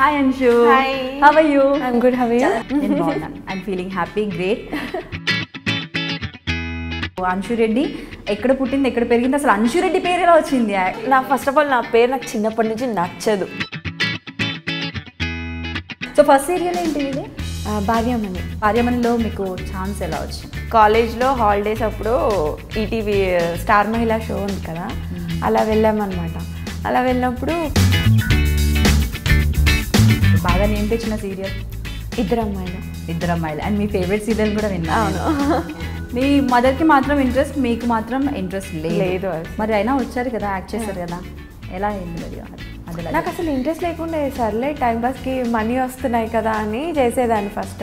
Hi Anshu Hi. How are you I'm good. How are you? నేను బాగున్నాను I'm feeling happy great Anshu Reddy ఎక్కడ పుట్టింది ఎక్కడ పెరిగింది అసలు అంశు రెడ్డి పేరు ఎలా వచ్చింది నా ఫస్ట్ ఆఫ్ ఆల్ నా పేరు నాకు చిన్నప్పటి నుంచి నచ్చదు సో ఫస్ట్ సీరియల్ ఏంటి ఇది భార్యమని కార్యమణిలో మీకు ఛాన్స్ ఎలా వచ్చింది కాలేజ్లో హాలిడేస్ అప్పుడు ఈటీవీ స్టార్ మహిళా షో ఉంది కదా అలా వెళ్ళామన్నమాట అలా వెళ్ళినప్పుడు బాగా నేమ్ తెచ్చిన సీరియల్ ఇద్దరు అమ్మాయిలు ఇద్దరు అమ్మాయిలు అండ్ మీ ఫేవరెట్ సీరియల్ కూడా విన్నాను అవును మీ మదర్కి మాత్రం ఇంట్రెస్ట్ మీకు మాత్రం ఇంట్రెస్ట్ లేదు లేదు అసలు. మరి అయినా వచ్చారు కదా యాక్ట్ చేశారు కదా ఎలా అయింది మరి అది ఎలా నాకు అసలు ఇంట్రెస్ట్ లేకుండా సర్లే టైంపాస్కి మనీ వస్తున్నాయి కదా అని చేసేదాన్ని ఫస్ట్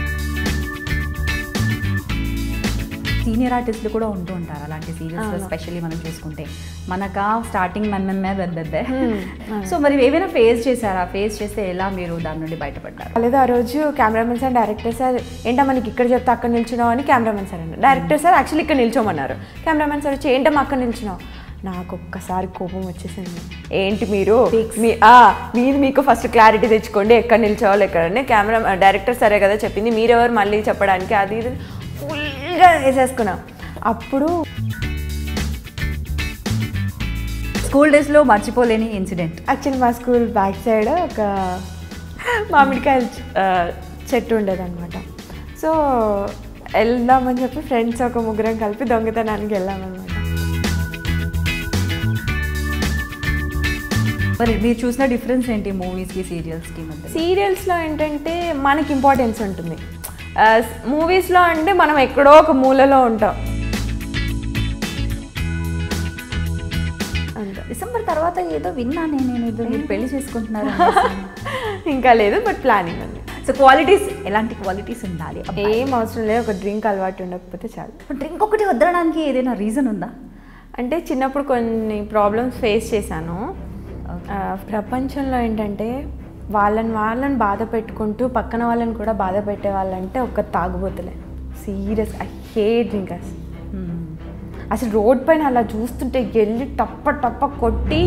సీనియర్ ఆర్టిస్టులు కూడా ఉంటూ ఉంటారు అలాంటి సీరియల్స్ అవును. స్పెషల్లీ మనం చూసుకుంటే మనకా స్టార్టింగ్ మన్నమ్మే బెబ్బెబ్బే Hmm, అవును. సో మరి ఏమైనా ఫేస్ చేశారా ఫేస్ చేస్తే ఎలా మీరు దాని నుండి బయటపడ్డారు లేదు ఆ రోజు కెమెరామెన్ సార్ డైరెక్టర్ సార్ ఏంటో మనకి ఇక్కడ చెప్తే అక్కడ నిల్చున్నావు అని కెమెరామెన్ సార్ అన్నారు డైరెక్టర్ సార్ యాక్చువల్లీ ఇక్కడ నిల్చోమన్నారు కెమెరామెన్ సార్ వచ్చి ఏంటమ్మా అక్కడ నిల్చున్నావు నాకు ఒక్కసారి కోపం వచ్చేసింది ఏంటి మీరు మీ ఆ, మీరు మీకు ఫస్ట్ క్లారిటీ తెచ్చుకోండి ఎక్కడ నిల్చోవాలి ఎక్కడనే కెమెరా డైరెక్టర్ సరే కదా చెప్పింది మీరెవరు మళ్ళీ చెప్పడానికి అది ఇది ఫుల్గా వేసేసుకున్నాం అప్పుడు స్కూల్ డేస్లో మర్చిపోలేని ఇన్సిడెంట్ యాక్చువల్లీ మా స్కూల్ బ్యాక్ సైడ్ ఒక మామిడికాయల చె- ఆ, చెట్టు ఉండేదన్నమాట సో వెళ్దామని చెప్పి ఫ్రెండ్స్ ఒక ముగ్గురం కలిపి దొంగతనానికి వెళ్ళామన్నమాట మరి మీరు చూసిన డిఫరెన్స్ ఏంటి మూవీస్కి సీరియల్స్కి మధ్య సీరియల్స్లో ఏంటంటే మనకి ఇంపార్టెన్స్ ఉంటుంది మూవీస్లో అంటే మనం ఎక్కడో ఒక మూలలో ఉంటాం అంతే డిసెంబర్ తర్వాత ఏదో విన్నా నేను నేను ఏదో మీరు పెళ్లి చేసుకుంటున్నారు ఇంకా లేదు బట్ ప్లానింగ్ ఉంది సో క్వాలిటీస్ ఎలాంటి క్వాలిటీస్ ఉండాలి ఏం అవసరం లేదు ఒక డ్రింక్ అలవాటు ఉండకపోతే చాలు డ్రింక్ ఒకటి వదలడానికి ఏదైనా రీజన్ ఉందా అంటే చిన్నప్పుడు కొన్ని ప్రాబ్లమ్స్ ఫేస్ చేశాను ఆ, ప్రపంచంలో ఏంటంటే వాళ్ళని వాళ్ళని బాధ పెట్టుకుంటూ పక్కన వాళ్ళని కూడా బాధ పెట్టే వాళ్ళంటే ఒక తాగుబోతులే సీరియస్ ఐ హేట్ డ్రింకర్స్ అసలు రోడ్ పైన అలా చూస్తుంటే వెళ్ళి టప్ప టప్ప కొట్టి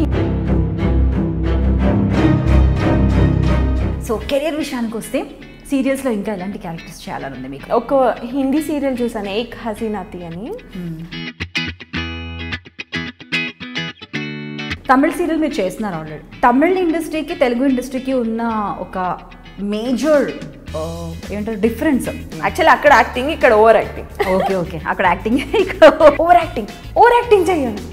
సో కెరీర్ విషయానికి వస్తే సీరియల్స్లో ఇంకా ఎలాంటి క్యారెక్టర్స్ చేయాలని ఉంది మీకు ఒక హిందీ సీరియల్ చూసాను ఏక్ హసీనాతి అని తమిళ సీరియల్ మీరు చేస్తున్నారు ఆల్రెడీ తమిళ ఇండస్ట్రీకి తెలుగు ఇండస్ట్రీకి ఉన్న ఒక మేజర్ ఏమంటారు డిఫరెన్స్ యాక్చువల్లీ అక్కడ యాక్టింగ్ ఇక్కడ ఓవర్ యాక్టింగ్ ఓకే ఓకే అక్కడ యాక్టింగ్ ఇక్కడ ఓవర్ యాక్టింగ్ ఓవర్ యాక్టింగ్ చేయాలి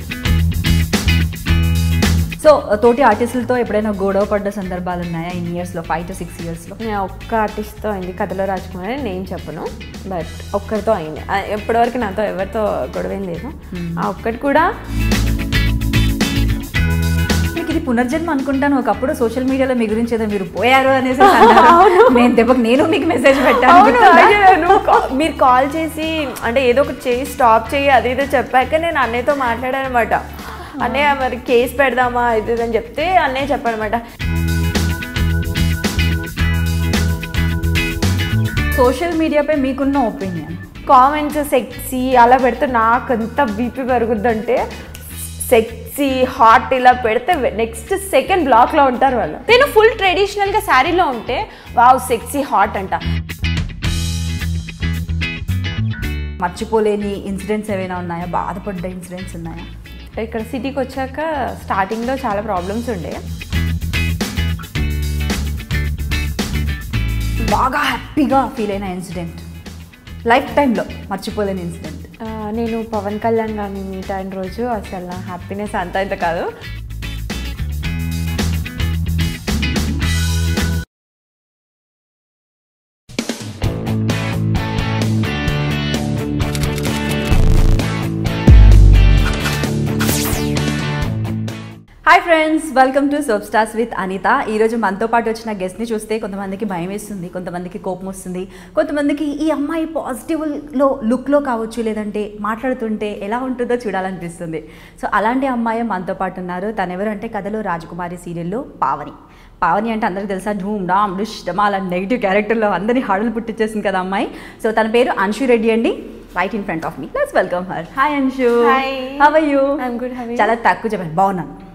సో తోటి ఆర్టిస్టులతో ఎప్పుడైనా గొడవ పడ్డ సందర్భాలు ఉన్నాయా ఇన్ ఇయర్స్లో ఫైవ్ టు సిక్స్ ఇయర్స్లో నేను ఒక్క ఆర్టిస్ట్తో అయింది కథలో రాజకుమారి అని నేను చెప్పను బట్ ఒక్కరితో అయింది ఆ, ఇప్పటివరకు నాతో ఎవరితో గొడవ ఏం లేదు ఆ ఒక్కటి కూడా మీకు ఇది పునర్జన్మ అనుకుంటాను ఒకప్పుడు సోషల్ మీడియాలో మీ గురించి ఏదో మీరు పోయారు అనేసి అన్నారు. నేను దెబ్బకి నేను మీకు మెసేజ్ పెట్టాను అవును, గుర్తుందా? అయ్యో, నువ్వు కా- మీరు కాల్ చేసి అంటే ఏదో ఒకటి చేయి స్టాప్ చేయి అది ఇదో చెప్పాక నేను అన్నయ్యతో మాట్లాడాను అనమాట అన్నయ్య మరి కేసు పెడదామా ఇది ఇది అని చెప్తే అన్నయ్య చెప్పాడనమాట సోషల్ మీడియాపై మీకున్న ఒపీనియన్ కామెంట్స్ సెక్సీ అలా పెడితే నాకు ఎంత బీపీ పెరుగుద్దంటే సెక్సీ హాట్ ఇలా పెడితే నెక్స్ట్ సెకండ్ బ్లాక్లో ఉంటారు వాళ్ళు నేను ఫుల్ ట్రెడిషనల్గా శారీలో ఉంటే వావ్ సెక్సీ హాట్ అంట మర్చిపోలేని ఇన్సిడెంట్స్ ఏవైనా ఉన్నాయా బాధపడ్డ ఇన్సిడెంట్స్ ఉన్నాయా ఇక్కడ సిటీకి వచ్చాక స్టార్టింగ్లో చాలా ప్రాబ్లమ్స్ ఉండే బాగా హ్యాపీగా ఫీల్ అయిన ఇన్సిడెంట్ లైఫ్ టైంలో మర్చిపోలేని ఇన్సిడెంట్ ఆ, నేను పవన్ కళ్యాణ్ గారిని మీట్ అయిన రోజు అసలు నా హ్యాపీనెస్ అంత ఇంత కాదు hi friends welcome to soap stars with Anitha ఈరోజు మనతో పాటు వచ్చిన గెస్ట్ని చూస్తే కొంతమందికి భయం వేస్తుంది కొంతమందికి కోపం వస్తుంది కొంతమందికి ఈ అమ్మాయి పాజిటివ్లో లుక్లో కావచ్చు లేదంటే మాట్లాడుతుంటే ఎలా ఉంటుందో చూడాలనిపిస్తుంది సో అలాంటి అమ్మాయి మనతో పాటు ఉన్నారు తను ఎవరంటే కథలో రాజకుమారి సీరియల్లో పావని పావని అంటే అందరికీ తెలుసా ధూమ్ డామ్ డుష్ డమాల్ అండ్ నెగిటివ్ క్యారెక్టర్లో అందరినీ హడలు పుట్టించేసింది కదా అమ్మాయి సో తన పేరు అన్షు రెడ్డి అండి right in front of me let's welcome her hi Anshu Hi. How you I'm good, how are you? చాలా తక్కువ చెప్పాను బాగున్నాను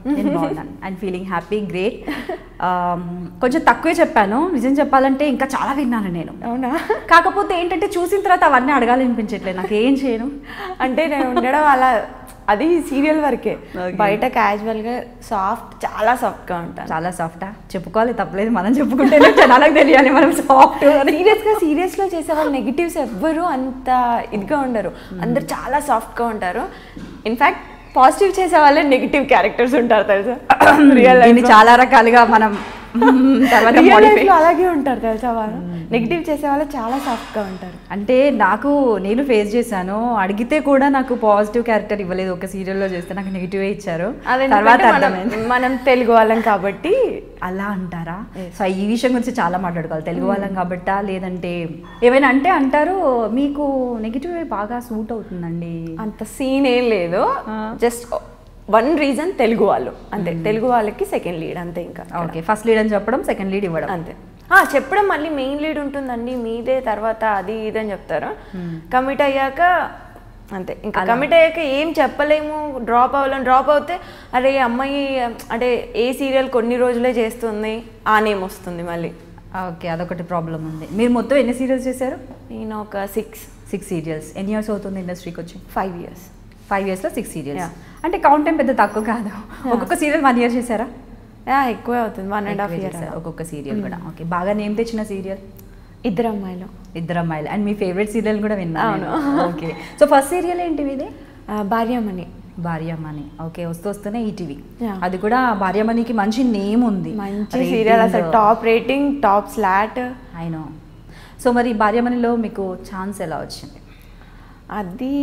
నేను బాగున్నాను అండ్ ఫీలింగ్ హ్యాపీ గ్రేట్ కొంచెం తక్కువే చెప్పాను నిజం చెప్పాలంటే ఇంకా చాలా విన్నాను నేను అవునా కాకపోతే ఏంటంటే చూసిన తర్వాత అవన్నీ అడగాలనిపించట్లేదు నాకు ఏం చేయను అంటే నేను ఉండడం అలా అది సీరియల్ వరకే Okay. బయట casual గా సాఫ్ట్ చాలా సాఫ్ట్ గా ఉంటాను చాలా సాఫ్టా చెప్పుకోవాలి తప్పలేదు మనం చెప్పుకుంటేనే జనాలకు తెలియాలి మనం సాఫ్ట్ అని సీరియస్ గా సీరియస్ లో చేసే వాళ్ళు నెగిటివ్స్ ఎవ్వరు అంత ఇదిగా ఉండరు అందరు చాలా సాఫ్ట్ గా ఉంటారు ఇన్ఫాక్ట్ పాజిటివ్ చేసే వాళ్ళే నెగిటివ్ క్యారెక్టర్స్ ఉంటారు తెలుసా రియల్ దీన్ని చాలా రకాలుగా మనం తర్వాత రియల్ modify- లైఫ్ లో అలాగే ఉంటారు తెలుసా వాళ్ళు నెగిటివ్ చేసే వాళ్ళు చాలా సాఫ్ట్ గా ఉంటారు అంటే నాకు నేను ఫేస్ చేశాను అడిగితే కూడా నాకు పాజిటివ్ క్యారెక్టర్ ఇవ్వలేదు ఒక సీరియల్లో చేస్తే నాకు నెగిటివ్ ఇచ్చారు అదే తర్వాత మనం అర్థమైంది మనం తెలుగు వాళ్ళం కాబట్టి అలా అంటారా సో ఈ విషయం గురించి చాలా మాట్లాడుకోవాలి తెలుగు వాళ్ళం కాబట్టా లేదంటే ఏమైనా అంటే అంటారు మీకు నెగిటివ్ బాగా సూట్ అవుతుందండి అంత సీన్ ఏం లేదు జస్ట్ వన్ రీజన్ తెలుగు వాళ్ళు అంతే తెలుగు వాళ్ళకి సెకండ్ లీడ్ అంతే ఇంకా ఓకే ఫస్ట్ లీడ్ అని చెప్పడం సెకండ్ లీడ్ ఇవ్వడం అంతే ఆ, చెప్పడం మళ్ళీ మెయిన్ లీడ్ ఉంటుందండి మీదే తర్వాత అది ఇది అని చెప్తారు కమిట్ అయ్యాక అంతే ఇంకా కమిట్ అయ్యాక ఏం చెప్పలేము డ్రాప్ అవ్వలేము డ్రాప్ అవుతే అరే ఈ అమ్మాయి అంటే ఏ సీరియల్ కొన్ని రోజులే చేస్తుంది ఆ నేమ్ వస్తుంది మళ్ళీ ఓకే అదొకటి ప్రాబ్లం ఉంది మీరు మొత్తం ఎన్ని సీరియల్స్ చేశారు నేను ఒక సిక్స్ సిక్స్ సీరియల్స్ ఎన్ని ఇయర్స్ అవుతుంది ఇండస్ట్రీకి వచ్చి ఫైవ్ ఇయర్స్ ఫైవ్ ఇయర్స్లో సిక్స్ సీరియల్స్ Yeah. అంటే కౌంట్ టైం పెద్ద తక్కువ కాదు ఒక్కొక్క సీరియల్ వన్ ఇయర్ చేశారా ఎక్కువే అవుతుంది వన్ అండ్ హాఫ్ ఎక్కువే ఇయర్ చేశారు, ఒక్కొక్క సీరియల్ కూడా ఓకే బాగా నేమ్ తెచ్చిన సీరియల్ ఇద్దరు అమ్మాయిలు ఇద్దరు అమ్మాయిలు అండ్ మీ ఫేవరెట్ సీరియల్ కూడా విన్నాను అవును. ఓకే సో ఫస్ట్ సీరియల్ ఏంటి ఇది ఆ, భార్యామణి భార్యమణి ఓకే వస్తూ వస్తూనే ఈటీవీ Yeah. అది కూడా భార్యమణికి మంచి నేమ్ ఉంది మంచి సీరియల్ అసలు టాప్ రేటింగ్ టాప్ స్లాట్ అయినో సో మరి భార్యమణిలో మీకు ఛాన్స్ ఎలా వచ్చింది అది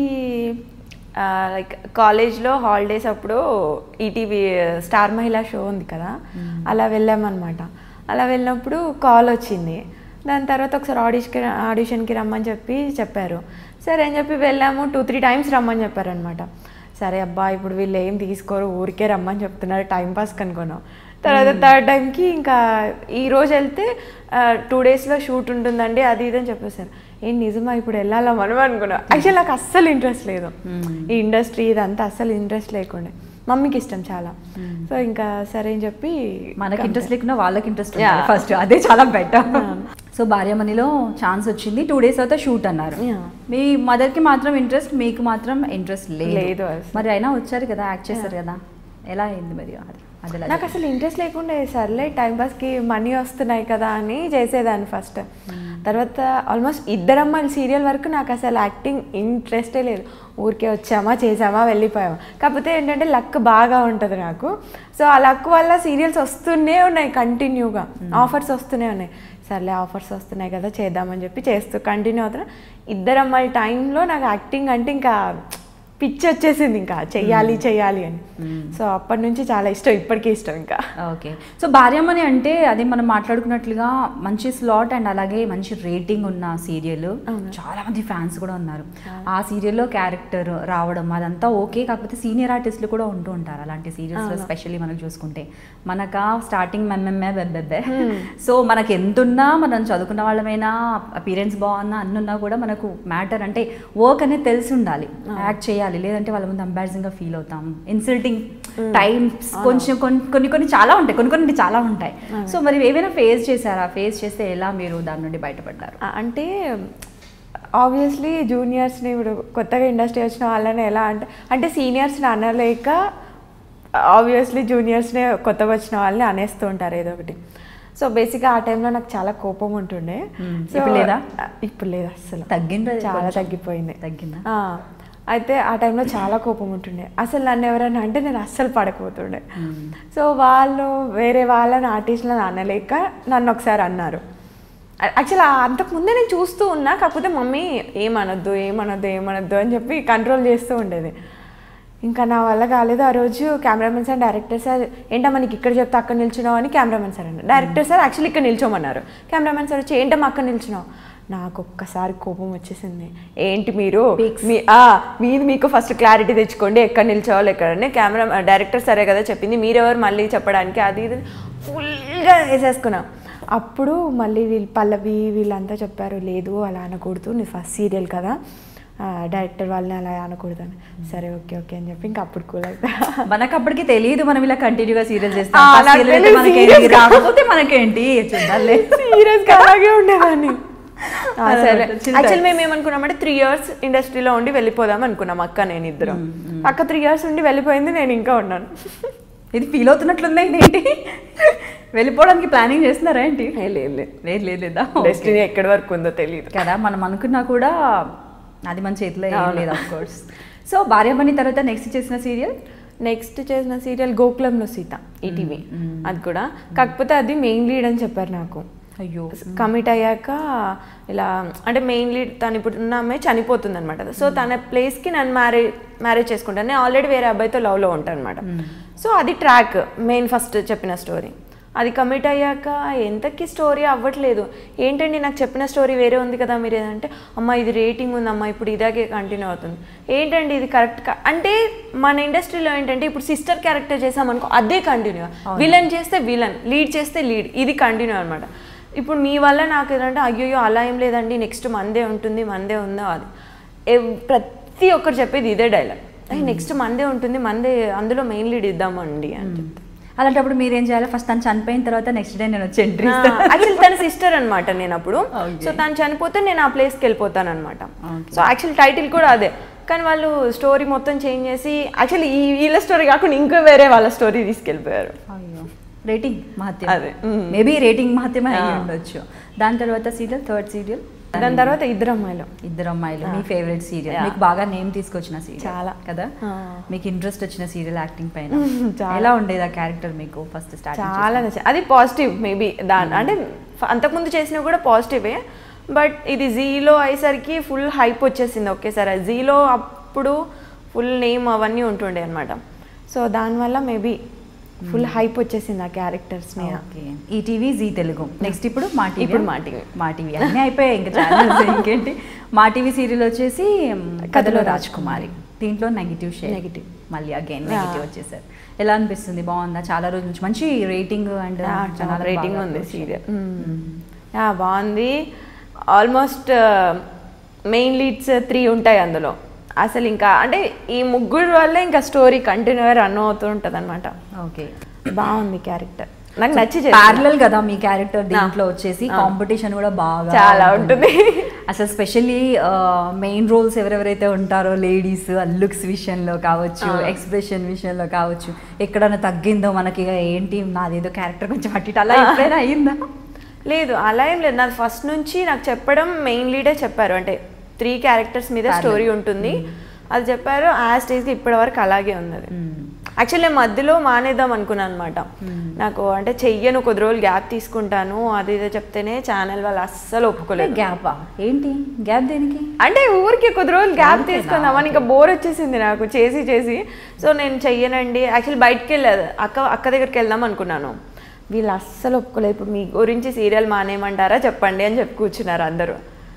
లైక్ కాలేజ్లో హాలిడేస్ అప్పుడు ఈటీవీ స్టార్ మహిళా షో ఉంది కదా అలా వెళ్ళామన్నమాట అలా వెళ్ళినప్పుడు కాల్ వచ్చింది దాని తర్వాత ఒకసారి ఆడిషన్కి ఆడిషన్కి రమ్మని చెప్పి చెప్పారు సరే అని చెప్పి వెళ్ళాము టూ త్రీ టైమ్స్ రమ్మని చెప్పారనమాట సరే అబ్బా ఇప్పుడు వీళ్ళు ఏం తీసుకోరు ఊరికే రమ్మని చెప్తున్నారు టైం పాస్ కనుక్కున్నాం తర్వాత థర్డ్ టైంకి ఇంకా ఈ రోజు వెళ్తే టూ డేస్లో షూట్ ఉంటుందండి అది ఇది అని చెప్పేశారు ఏం నిజమా ఇప్పుడు వెళ్ళాలా మనం అనుకున్నా యాక్చువల్ నాకు అస్సలు ఇంట్రెస్ట్ లేదు ఈ ఇండస్ట్రీ ఇదంతా అస్సలు ఇంట్రెస్ట్ లేకుండే మమ్మీకి ఇష్టం చాలా సో ఇంకా సరే అని చెప్పి మనకి ఇంట్రెస్ట్ లేకున్నా వాళ్ళకి ఇంట్రెస్ట్ Yeah. ఫస్ట్ అదే చాలా బెటర్ సో భార్యమణిలో ఛాన్స్ వచ్చింది టూ డేస్ అయితే షూట్ అన్నారు Yeah. మీ మదర్కి మాత్రం ఇంట్రెస్ట్ మీకు మాత్రం ఇంట్రెస్ట్ లేదు లేదు అసలు. మరి అయినా వచ్చారు కదా యాక్ట్ చేశారు కదా ఎలా అయింది మరి అది అది ఎలా నాకు అసలు ఇంట్రెస్ట్ లేకుండా సర్లే టైంపాస్కి మనీ వస్తున్నాయి కదా అని చేసేదాన్ని ఫస్ట్ తర్వాత ఆల్మోస్ట్ ఇద్దరు అమ్మాయిల సీరియల్ వరకు నాకు అసలు యాక్టింగ్ ఇంట్రెస్టే లేదు ఊరికే వచ్చామా చేసామా వెళ్ళిపోయామా కాకపోతే ఏంటంటే లక్ బాగా ఉంటుంది నాకు సో ఆ లక్ వల్ల సీరియల్స్ వస్తూనే ఉన్నాయి కంటిన్యూగా ఆఫర్స్ వస్తూనే ఉన్నాయి సర్లే ఆఫర్స్ వస్తున్నాయి కదా చేద్దామని చెప్పి చేస్తూ కంటిన్యూ అవుతున్నా ఇద్దరు అమ్మాయిల టైంలో నాకు యాక్టింగ్ అంటే ఇంకా పిచ్చి వచ్చేసింది ఇంకా చెయ్యాలి చెయ్యాలి అని సో అప్పటి నుంచి చాలా ఇష్టం ఇప్పటికీ ఇష్టం ఇంకా ఓకే సో భార్యమణి అంటే అది మనం మాట్లాడుకున్నట్లుగా మంచి స్లాట్ అండ్ అలాగే మంచి రేటింగ్ ఉన్న సీరియల్ చాలా మంది ఫ్యాన్స్ కూడా ఉన్నారు ఆ సీరియల్లో క్యారెక్టర్ రావడం అదంతా ఓకే కాకపోతే సీనియర్ ఆర్టిస్టులు కూడా ఉంటూ ఉంటారు అలాంటి సీరియల్స్లో స్పెషల్లీ మనం చూసుకుంటే మనక స్టార్టింగ్ మెమ్మెమ్మే బెబ్బెబ్బే సో మనకి ఎంతున్నా మనం చదువుకున్న వాళ్ళమైనా అపీరెన్స్ బాగున్నా అన్నున్నా కూడా మనకు మ్యాటర్ అంటే వర్క్ అనేది తెలిసి ఉండాలి యాక్ట్ చేయాలి లేదంటే వాళ్ళ ముందు embarrassing గా ఫీల్ అవుతాం ఇన్సల్టింగ్ టైమ్స్ కొంచెం కొన్ని కొన్ని కొన్ని చాలా ఉంటాయి కొన్ని కొన్ని చాలా ఉంటాయి సో మరి ఏమైనా ఫేస్ చేశారా ఫేస్ చేస్తే ఎలా మీరు దాని నుండి బయటపడ్డారు ఆ, అంటే ఆబ్వియస్లీ జూనియర్స్ని ఇప్పుడు కొత్తగా ఇండస్ట్రీ వచ్చిన వాళ్ళని ఎలా అంటే అంటే సీనియర్స్ని అనలేక ఆబ్వియస్లీ జూనియర్స్ని కొత్తగా వచ్చిన వాళ్ళని అనేస్తూ ఉంటారు ఏదో ఒకటి సో బేసిక్గా ఆ టైంలో నాకు చాలా కోపం ఉంటుండే Hmm. So, ఇప్పుడు లేదా? ఆ, ఇప్పుడు లేదు అస్సలు తగ్గిందా చాలా కొంచెం? తగ్గిపోయింది తగ్గిందా ఆ, అయితే ఆ టైంలో చాలా కోపం ఉంటుండే అసలు నన్ను ఎవరైనా అంటే నేను అస్సలు పడకపోతుండే సో వాళ్ళు వేరే వాళ్ళని ఆర్టిస్టులను అనలేక నన్ను ఒకసారి అన్నారు యాక్చువల్ అంతకుముందే నేను చూస్తూ ఉన్నా కాకపోతే మమ్మీ ఏమనొద్దు ఏమనొద్దు ఏమనొద్దు అని చెప్పి కంట్రోల్ చేస్తూ ఉండేది ఇంకా నా వల్ల కాలేదు ఆ రోజు కెమెరామెన్ సార్ డైరెక్టర్ సార్ ఏంటమ్మా నీకు ఇక్కడ చెప్తే అక్కడ నిల్చున్నావు అని కెమెరామెన్ సార్ అన్నారు డైరెక్టర్ సార్ యాక్చువల్లీ ఇక్కడ నిల్చోమన్నారు కెమెరామెన్ సార్ వచ్చి ఏంటమ్మా అక్కడ నిల్చున్నావు నాకు ఒక్కసారి కోపం వచ్చేసింది ఏంటి మీరు మీ ఆ, మీది మీకు ఫస్ట్ క్లారిటీ తెచ్చుకోండి ఎక్కడ నిల్చోవాలి ఎక్కడని కెమెరా డైరెక్టర్ సరే కదా చెప్పింది మీరెవరు మళ్ళీ చెప్పడానికి అది ఇది ఫుల్గా వేసేసుకున్నాం అప్పుడు మళ్ళీ వీళ్ళు పల్లవి వీళ్ళంతా చెప్పారు లేదు అలా అనకూడదు నీ ఫస్ట్ సీరియల్ కదా డైరెక్టర్ వాళ్ళని అలా అనకూడదని సరే ఓకే ఓకే అని చెప్పి ఇంకా అప్పుడు కూల్ అయిపోయా మనకు అప్పటికి తెలియదు మనం ఇలా కంటిన్యూగా సీరియల్ ఆ, చేస్తాం First నాకు serial అయితే తెలీదు, మనకేంటి, serious గా. రాకపోతే మనకేంటి చూడాలే సీరియస్గా అలాగే ఉండేదాన్ని ఆ, అదే, సరే అదే, chill యాక్చువల్ types. మేము ఏమనుకున్నామంటే త్రీ ఇయర్స్ ఇండస్ట్రీలో ఉండి వెళ్ళిపోదాం అనుకున్నాం అక్క నేను ఇద్దరం అక్క త్రీ ఇయర్స్ ఉండి వెళ్ళిపోయింది నేను ఇంకా ఉన్నాను ఇది ఫీల్ అవుతున్నట్లుంది ఏంటి వెళ్ళిపోవడానికి ప్లానింగ్ చేస్తున్నారా ఏంటి ఏ, లేదు లేదు లేదు లేదు లేదా డెస్టినీ ఎక్కడి వరకు ఉందో తెలియదు కదా మనం అనుకున్నా కూడా అది మన చేతిలో ఏం అవును. లేదు ఆఫ్ కోర్స్ సో భార్యామణి తర్వాత నెక్స్ట్ చేసిన సీరియల్ నెక్స్ట్ చేసిన సీరియల్ గోకులంలో సీత ఈటీవీ అది కూడా కాకపోతే అది మెయిన్ లీడ్ అని చెప్పారు నాకు అయ్యో కమిట్ అయ్యాక ఇలా అంటే మెయిన్ లీడ్ తను ఇప్పుడు ఉన్న అమ్మాయి చనిపోతుంది అనమాట సో తన ప్లేస్కి నన్ను మ్యారేజ్ మ్యారేజ్ చేసుకుంటాను నేను ఆల్రెడీ వేరే అబ్బాయితో లవ్లో ఉంటాను అనమాట సో అది ట్రాక్ మెయిన్ ఫస్ట్ చెప్పిన స్టోరీ అది కమిట్ అయ్యాక ఎంతకి స్టోరీ అవ్వట్లేదు ఏంటండి నాకు చెప్పిన స్టోరీ వేరే ఉంది కదా మీరు ఏదంటే అమ్మ ఇది రేటింగ్ ఉందమ్మా ఇప్పుడు ఇదాకే కంటిన్యూ అవుతుంది ఏంటండి ఇది కరెక్ట్ అంటే మన ఇండస్ట్రీలో ఏంటంటే ఇప్పుడు సిస్టర్ క్యారెక్టర్ చేసామనుకో అదే కంటిన్యూ విలన్ చేస్తే విలన్ లీడ్ చేస్తే లీడ్ ఇది కంటిన్యూ అనమాట ఇప్పుడు మీ వల్ల నాకు ఏదంటే అయ్యో అలా ఏం లేదండి నెక్స్ట్ మందే ఉంటుంది మందే ఉందో అది ఎవ్- ప్రతి ఒక్కరు చెప్పేది ఇదే డైలాగ్ నెక్స్ట్ మందే ఉంటుంది మందే అందులో మెయిన్ లీడ్ ఇద్దామండి అని చెప్తాను అలాంటప్పుడు మీరేం చేయాలి ఫస్ట్ తను చనిపోయిన తర్వాత నెక్స్ట్ డే నేను వచ్చి ఎంట్రీ యాక్చువల్ తన సిస్టర్ అనమాట నేను అప్పుడు Okay. సో తను చనిపోతే నేను ఆ ప్లేస్కి వెళ్ళిపోతాను అనమాట Okay. సో యాక్చువల్ టైటిల్ కూడా అదే కానీ వాళ్ళు స్టోరీ మొత్తం చేంజ్ చేసి యాక్చువల్లీ ఈ వీళ్ళ స్టోరీ కాకుండా ఇంకో వేరే వాళ్ళ స్టోరీ తీసుకెళ్ళిపోయారు అయ్యో రేటింగ్ మహత్యం అదే. మ్మ్. మేబీ రేటింగ్ మహత్యమే అయ్యి ఉండొచ్చు దాని తర్వాత సీరియల్ థర్డ్ సీరియల్ దాని తర్వాత ఇద్దరు అమ్మాయిలు ఇద్దరు అమ్మాయిలు మీ ఫేవరెట్ సీరియల్ Yeah. మీకు బాగా నేమ్ తీసుకొచ్చిన సీరియల్ చాలా. కదా ఆ. మీకు ఇంట్రెస్ట్ వచ్చిన సీరియల్ యాక్టింగ్ పైన చాలా. ఎలా ఉండేది ఆ క్యారెక్టర్ మీకు ఫస్ట్ స్టార్ట్ చాలా నచ్చింది అది పాజిటివ్ మేబీ దాని అంటే ఫ- అంతకుముందు చేసినవి కూడా పాజిటివే బట్ ఇది జీలో అయ్యేసరికి ఫుల్ హైప్ వచ్చేసింది ఒకేసారి జీలో అప్పుడు ఫుల్ నేమ్ అవన్నీ ఉంటుండే అనమాట సో దానివల్ల మేబీ ఫుల్ హైప్ వచ్చేసింది ఆ క్యారెక్టర్స్ మీద okay ETV Zee Telugu next ఇప్పుడు మా టీవీ ఇప్పుడు మా TV. మా టీవీ అన్నీ అయిపోయాయి ఇంకా ఛానల్స్ ఇంకేంటి మా టీవీ సీరియల్ వచ్చేసి మ్, కథలో రాజ్కుమారి దీంట్లో నెగిటివ్ షేర్ Negative. మళ్ళీ అగైన్ నెగిటివ్ వచ్చేసారు ఎలా అనిపిస్తుంది బాగుందా చాలా రోజుల నుంచి మంచి రేటింగ్ అండ్ రేటింగ్ ఉంది సీరియల్ బాగుంది ఆల్మోస్ట్ మెయిన్ లీడ్స్ త్రీ ఉంటాయి అందులో అసలు ఇంకా అంటే ఈ ముగ్గురు వల్ల ఇంకా స్టోరీ కంటిన్యూ రన్ అవుతూ ఉంటుంది అనమాట ఓకే బాగుంది క్యారెక్టర్ నాకు నచ్చి ప్యారలల్ కదా మీ క్యారెక్టర్ దీంట్లో వచ్చేసి కాంపిటీషన్ కూడా బాగా చాలా ఉంటుంది. అసలు స్పెషల్లీ మెయిన్ రోల్స్ ఎవరెవరైతే ఉంటారో లేడీస్ లుక్స్ విషయంలో కావచ్చు ఎక్స్ప్రెషన్ విషయంలో కావచ్చు ఎక్కడైనా తగ్గిందో మనకి ఇక ఏంటి నాదేదో క్యారెక్టర్ కొంచెం అట్టి ఇటు అలా ఎప్పుడైనా అయిందా లేదు అలా ఏం లేదు నాకు ఫస్ట్ నుంచి నాకు చెప్పడం మెయిన్ లీడే చెప్పారు అంటే త్రీ క్యారెక్టర్స్ మీద స్టోరీ ఉంటుంది అది చెప్పారు ఆ స్టేజ్కి ఇప్పటి వరకు అలాగే ఉంది అది యాక్చువల్లీ నేను మధ్యలో మానేద్దాం అనుకున్నాను అనమాట నాకు అంటే చెయ్యను కొద్ది రోజులు గ్యాప్ తీసుకుంటాను అది ఇదో చెప్తేనే ఛానల్ వాళ్ళు అస్సలు ఒప్పుకోలేదు గ్యాపా ఏంటి గ్యాప్ దేనికి అంటే ఊరికి కొద్ది రోజులు గ్యాప్ అంతేనా? తీసుకుందామని ఇంకా బోర్ వచ్చేసింది నాకు చేసి చేసి సో నేను చెయ్యనండి యాక్చువల్లీ బయటికి వెళ్ళలేదు అక్క అక్క దగ్గరికి వెళ్దాం అనుకున్నాను వీళ్ళు అస్సలు ఒప్పుకోలేదు ఇప్పుడు మీ గురించి సీరియల్ మానేయమంటారా చెప్పండి అని చెప్పి కూర్చున్నారు అందరూ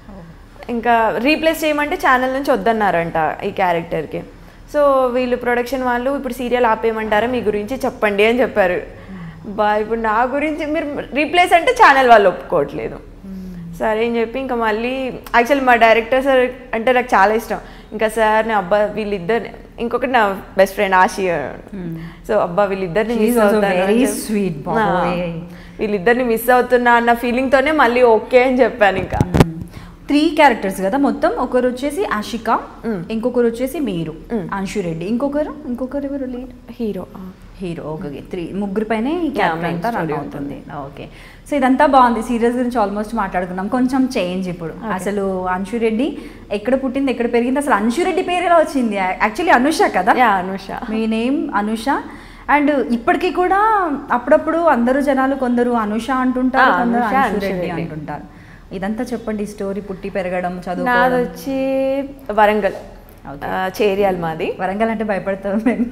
ఇంకా రీప్లేస్ చేయమంటే ఛానల్ నుంచి వద్దన్నారంట ఈ క్యారెక్టర్కి సో వీళ్ళు ప్రొడక్షన్ వాళ్ళు ఇప్పుడు సీరియల్ ఆపేయమంటారా మీ గురించి చెప్పండి అని చెప్పారు బా ఇప్పుడు నా గురించి మీరు రీప్లేస్ అంటే ఛానల్ వాళ్ళు ఒప్పుకోవట్లేదు సరే అని చెప్పి ఇంకా మళ్ళీ యాక్చువల్ మా డైరెక్టర్ సార్ అంటే నాకు చాలా ఇష్టం ఇంకా సార్ నా అబ్బా వీళ్ళిద్దరు ఇంకొకటి నా బెస్ట్ ఫ్రెండ్ ఆషియా సో అబ్బా వీళ్ళిద్దరిని She is మిస్ also అవుతాను very అని చెప్పి- sweet, ఆ, బాబోయ్. వీళ్ళిద్దరిని మిస్ అవుతున్నా అన్న ఫీలింగ్తోనే మళ్ళీ ఓకే అని చెప్పాను ఇంకా త్రీ క్యారెక్టర్స్ కదా మొత్తం ఒకరు వచ్చేసి ఆషిక ఇంకొకరు వచ్చేసి మీరు అంశు రెడ్డి ఇంకొకరు ఇంకొకరు ఎవరు lead hero hero okay three ముగ్గురు పైనే ఈ క్యారెక్టర్ main అంతా రన్ story అవుతుంది ఓకే సో ఇదంతా బాగుంది సీరియల్స్ గురించి ఆల్మోస్ట్ మాట్లాడుకున్నాం కొంచెం చేంజ్ ఇప్పుడు అసలు అంశు రెడ్డి ఎక్కడ పుట్టింది ఎక్కడ పెరిగింది అసలు అంశు రెడ్డి పేరు ఎలా వచ్చింది యాక్చువల్లీ అనుష కదా యా అనుష మీ నేమ్ అనుష అండ్ ఇప్పటికీ కూడా అప్పుడప్పుడు అందరూ జనాలు కొందరు అనుష అంటుంటారు ఆ, కొందరు అనుష, అంశు అంశు రెడ్డి రెడ్డి. అంటుంటారు ఇదంతా చెప్పండి స్టోరీ పుట్టి పెరగడం చదువు నాది వచ్చి వరంగల్ Okay. ఆ, చేరియాలి మాది వరంగల్ అంటే భయపడతాం మేము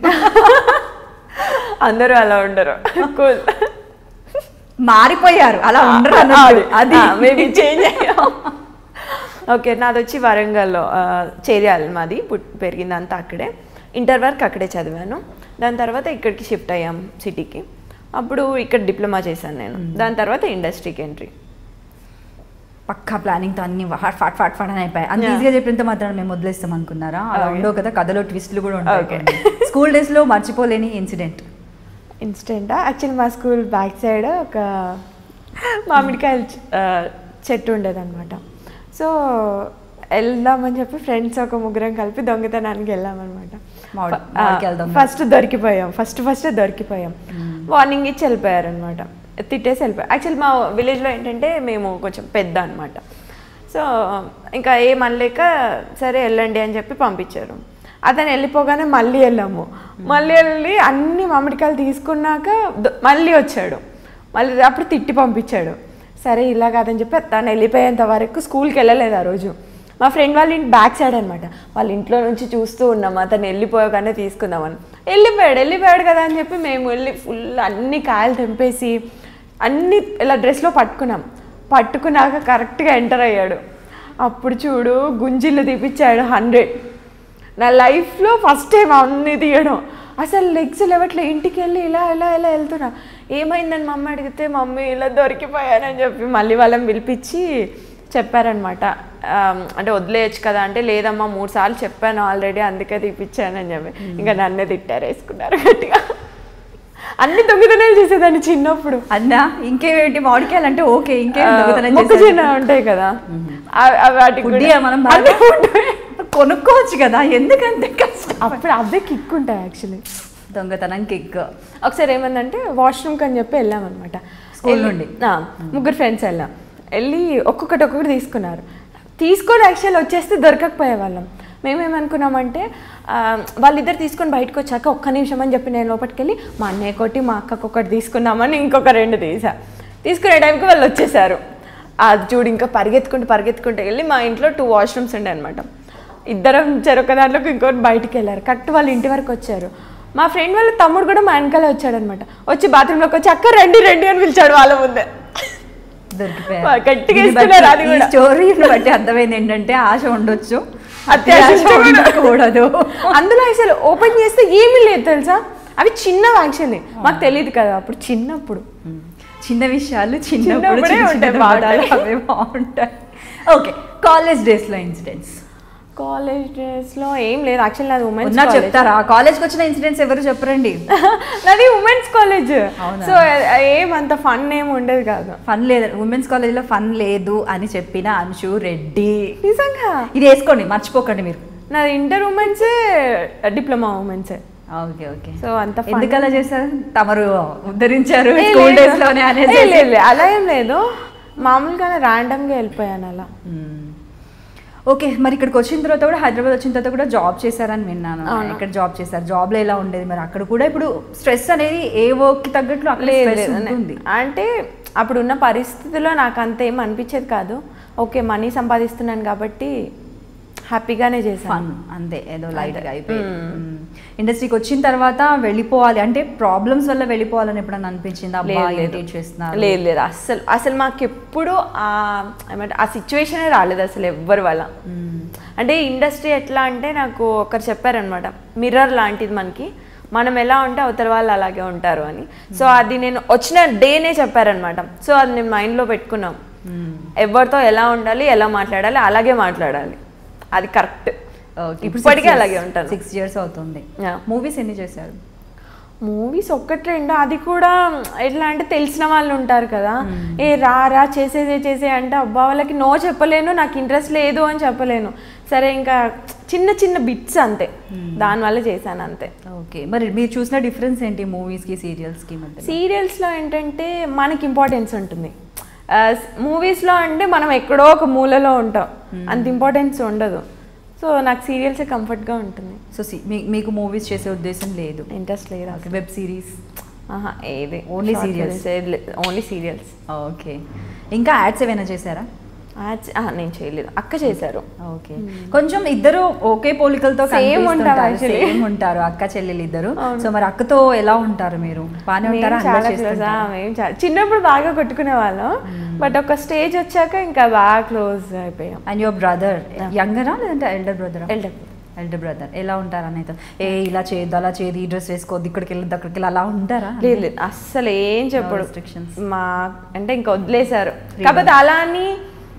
అందరూ అలా ఉండరు కూల్ మారిపోయారు అలా ఉండరు అన్నట్టు. అది మేబీ చేంజ్ అయ్యాం ఓకే నాది వచ్చి వరంగల్లో ఆ, చేరియాలి మాది పుట్ పెరిగిందంతా అక్కడే ఇంటర్ వరకు అక్కడే చదివాను దాని తర్వాత ఇక్కడికి షిఫ్ట్ అయ్యాం సిటీకి అప్పుడు ఇక్కడ డిప్లొమా చేశాను నేను దాని తర్వాత ఇండస్ట్రీకి ఎంట్రీ పక్కా ప్లానింగ్తో అన్ని ఫాట్ ఫాట్ ఫాట్ ఫాట్ అని అయిపోయాయి అంత Yeah. ఈజీగా చెప్పినంత మాత్రం మేము వదిలేస్తాం అనుకున్నారా అలా Okay. ఉండవు కదా కథలో ట్విస్ట్లు కూడా Okay. ఉంటాయి స్కూల్ డేస్లో మర్చిపోలేని ఇన్సిడెంట్ ఇన్స్టెంటా యాక్చువల్లీ మా స్కూల్ బ్యాక్ సైడ్ ఒక మామిడికాయల చె- ఆ, చెట్టు ఉండేదన్నమాట సో వెళ్దామని చెప్పి ఫ్రెండ్స్ ఒక ముగ్గురం కలిపి దొంగతనానికి వెళ్ళామన్నమాట మామిడి- మామిడికాయలు దొంగ. ఫస్ట్ దొరికిపోయాం ఫస్ట్ ఫస్ట్ దొరికిపోయాం వార్నింగ్ ఇచ్చి వెళ్ళిపోయారు అనమాట తిట్టేసి వెళ్ళిపోయారు యాక్చువల్ మా విలేజ్లో ఏంటంటే మేము కొంచెం పెద్ద అనమాట సో ఇంకా ఏం అనలేక సరే వెళ్ళండి అని చెప్పి పంపించారు అతను వెళ్ళిపోగానే మళ్ళీ వెళ్ళాము మళ్ళీ వెళ్ళి అన్ని మామిడికాయలు తీసుకున్నాక దొ- మళ్ళీ వచ్చాడు మళ్ళీ అప్పుడు తిట్టి పంపించాడు సరే ఇలా కాదని చెప్పి తను వెళ్ళిపోయేంత వరకు స్కూల్కి వెళ్ళలేదు ఆ రోజు మా ఫ్రెండ్ వాళ్ళ ఇంటి బ్యాక్ సైడ్ అనమాట వాళ్ళ ఇంట్లో నుంచి చూస్తూ ఉన్నాం అతను వెళ్ళిపోయాగానే తీసుకుందామని వెళ్ళిపోయాడు వెళ్ళిపోయాడు కదా అని చెప్పి మేము వెళ్ళి ఫుల్ అన్ని కాయలు తెంపేసి అన్ని ఇలా డ్రెస్లో పట్టుకున్నాం పట్టుకున్నాక కరెక్ట్గా ఎంటర్ అయ్యాడు అప్పుడు చూడు గుంజిళ్ళు తీపిచ్చాడు హండ్రెడ్ నా లైఫ్లో ఫస్ట్ టైం అన్ని తీయడం అసలు లెగ్స్ లేవట్లే ఇంటికి వెళ్ళి ఇలా ఇలా ఇలా వెళ్తున్నా ఏమైందని మమ్మీ అడిగితే మమ్మీ ఇలా దొరికిపోయానని చెప్పి మళ్ళీ వాళ్ళని పిలిపించి చెప్పారనమాట అంటే వదిలేయచ్చు కదా అంటే లేదమ్మా మూడు సార్లు చెప్పాను ఆల్రెడీ అందుకే తీపిచ్చానని చెప్పి ఇంకా నన్నే తిట్టారు వేసుకున్నారు గట్టిగా అన్ని దొంగతనాలు చేసేదాన్ని చిన్నప్పుడు అన్నా ఇంకేమేంటి మామిడికాయలు అంటే ఓకే ఇంకేం దొంగతనం చేశారు? మొక్కజొన్న ఉంటాయి కదా ఆ- ఆ వాటికి కూడా- గుడ్డియా మనం బాగా? అన్నీ ఉంటాయి. కొనుక్కోవచ్చు కదా ఎందుకంటే కష్టం అప్పుడు అవే కిక్ ఉంటాయి యాక్చువల్లీ దొంగతనం కిక్ ఒకసారి ఏమందంటే వాష్రూమ్కి అని చెప్పి వెళ్ళామన్నమాట School వెళ్ళి- నుండి? ఆ, ముగ్గురు ఫ్రెండ్స్ వెళ్ళాం వెళ్ళి ఒక్కొక్కటి ఒక్కొక్కటి తీసుకున్నారు తీసుకొని యాక్చువల్ వచ్చేస్తే దొరకకపోయే వాళ్ళం మేమేమనుకున్నామంటే ఆ, వాళ్ళిద్దరు తీసుకొని బయటకు వచ్చాక ఒక్క నిమిషం అని చెప్పి నేను లోపలికి వెళ్ళి మా అన్నయ్య కొట్టి మా అక్కకు ఒకటి తీసుకుందామని ఇంకొక రెండు తీసా తీసుకునే టైంకి వాళ్ళు వచ్చేసారు అది చూడు ఇంకా పరిగెత్తుకుంటూ పరిగెత్తుకుంటూ వెళ్ళి మా ఇంట్లో టూ వాష్రూమ్స్ ఉండే అనమాట ఇద్దరం చెరొక దాంట్లోకి ఇంకోటి బయటికి వెళ్ళారు కరెక్ట్ వాళ్ళ ఇంటి వరకు వచ్చారు మా ఫ్రెండ్ వాళ్ళ తమ్ముడు కూడా మా వెనకాల వచ్చాడనమాట వచ్చి బాత్రూంలోకి వచ్చి అక్క రండి రండి అని పిలిచాడు వాళ్ళ ముందే దొరికిపోయారు వా, గట్టిగా దీన్ని వేసుకున్నారు బట్టి- అది ఈ కూడా. స్టోరీని బట్టి అర్థమైంది ఏంటంటే ఆశ ఉండొచ్చు అత్యాశ అత్యాశ ఉండకూడదు అందులో అసలు ఓపెన్ చేస్తే ఏమీ లేదు తెలుసా అవి చిన్నవి యాక్చువల్లీ మాకు తెలియదు కదా అప్పుడు చిన్నప్పుడు చిన్న విషయాలు చిన్నప్పుడు చిన్నప్పుడే చిన్న చిన్న ఉంటాయి, బాధలు బాగుంటాయి. అవే బాగుంటాయి ఓకే కాలేజ్ డేస్ లో ఇన్సిడెంట్స్ కాలేజ్ డేస్లో ఏం లేదు యాక్చువల్లీ నాది ఉమెన్స్ ఉన్నా చెప్తారా కాలేజ్కి వచ్చిన ఇన్సిడెంట్స్ ఎవరు చెప్పరండి నాది ఉమెన్స్ కాలేజ్ అవునా? సో ఏమంత ఫన్ ఏం ఉండేది కాదు ఫన్ లేదు ఉమెన్స్ కాలేజ్లో ఫన్ లేదు అని చెప్పిన అంశు రెడ్డి నిజంగా ఇది వేసుకోండి మర్చిపోకండి మీరు నాది ఇంటర్ ఉమెన్సే డిప్లొమా ఉమెన్సే ఓకే ఓకే సో అంత fun. ఎందుకు అలా చేశారు తమరు ఉద్ధరించారు ఏ స్కూల్ లేదు. డేస్ లోనే ఏ అనేది లేదు, లేదు, అలా ఏం లేదు మామూలుగానే ర్యాండమ్గా వెళ్ళిపోయాను అలా ఓకే మరి ఇక్కడికి వచ్చిన తర్వాత కూడా హైదరాబాద్ వచ్చిన తర్వాత కూడా జాబ్ చేశారని విన్నాను అవును. ఇక్కడ జాబ్ చేశారు జాబ్ లో ఎలా ఉండేది మరి అక్కడ కూడా ఇప్పుడు స్ట్రెస్ అనేది ఏ వర్క్ కి తగ్గట్లు అక్కడ లేదు stress లేదు ఉంటుంది అంటే అప్పుడున్న పరిస్థితిలో నాకు అంత ఏం అనిపించేది కాదు ఓకే మనీ సంపాదిస్తున్నాను కాబట్టి హ్యాపీగానే చేశాను ఫన్ అంతే ఏదో లైట్ గా అయిపోయింది ఇండస్ట్రీకి వచ్చిన తర్వాత వెళ్ళిపోవాలి అంటే ప్రాబ్లమ్స్ వల్ల వెళ్ళిపోవాలని ఎప్పుడన్నా అనిపించింది అబ్బా లేదు, లేదు. irritate చేస్తున్నారు లేదు లేదు అస్సలు అసలు మాకు ఎప్పుడు ఆ ఏమంటే ఆ సిచ్యువేషనే రాలేదు అసలు ఎవ్వరి వల్ల మ్మ్. అంటే ఇండస్ట్రీ ఎట్లా అంటే నాకు ఒకరు చెప్పారనమాట మిర్రర్ లాంటిది మనకి మనం ఎలా ఉంటే అవతల వాళ్ళు అలాగే ఉంటారు అని సో అది నేను వచ్చిన డేనే చెప్పారనమాట సో అది నేను మైండ్లో పెట్టుకున్నాం మ్మ్. ఎవరితో ఎలా ఉండాలి ఎలా మాట్లాడాలి అలాగే మాట్లాడాలి అది కరెక్ట్ Okay. ఇప్పటికీ six years- అలాగే ఉంటాను. సిక్స్ ఇయర్స్ అవుతుంది Yeah. మూవీస్ ఎన్ని చేశారు మూవీస్ ఒక్కటి రెండు అది కూడా ఎట్లా అంటే తెలిసిన వాళ్ళు ఉంటారు కదా ఏ రా రా చేసేదే చేసే అంటే అబ్బా వాళ్ళకి నో చెప్పలేను నాకు ఇంట్రెస్ట్ లేదు అని చెప్పలేను సరే ఇంకా చిన్న చిన్న బిట్స్ అంతే దానివల్ల చేశాను అంతే ఓకే మరి మీరు చూసిన డిఫరెన్స్ ఏంటి మూవీస్ కి సీరియల్స్ కి మధ్య సీరియల్స్లో ఏంటంటే మనకి ఇంపార్టెన్స్ ఉంటుంది మూవీస్లో అంటే మనం ఎక్కడో ఒక మూలలో ఉంటాం అంత ఇంపార్టెన్స్ ఉండదు సో నాకు సీరియల్సే కంఫర్ట్గా ఉంటుంది సో మీకు మూవీస్ చేసే ఉద్దేశం లేదు ఇంట్రెస్ట్ లేదా వెబ్ సిరీస్ ఆహా ఏది Only serials. Only serials okay ఇంకా యాడ్స్ ఏమైనా చేశారా నేను చేయలేదు అక్క చేశారు ఓకే కొంచెం ఇద్దరు ఒకే పోలికలతో Same ఉంటారు actually. సేమ్ ఉంటారు అక్క చెల్లెలు ఇద్దరు సో మరి అక్కతో ఎలా ఉంటారు మీరు బానే మేము ఉంటారా చాలా అల్లరి క్లోజ్ చేస్తుంటారా? మేము చాలా చిన్నప్పుడు బాగా కొట్టుకునే వాళ్ళం బట్ ఒక స్టేజ్ వచ్చాక ఇంకా బాగా క్లోజ్ అయిపోయాం అండ్ యువర్ బ్రదర్ యంగరా లేదంటే elder brother Elder. Elder brother ఎలా ఉంటారు అనేది ఏ ఇలా చేయొద్దు అలా చేయదు ఈ డ్రెస్ వేసుకోవద్దు ఇక్కడికి వెళ్ళొద్దు అక్కడికి వెళ్ళి అలా ఉంటారా లేదు లేదు అస్సలు ఏం చెప్పడు restrictions. మా అంటే ఇంకా వదిలేశారు కాకపోతే అలా అని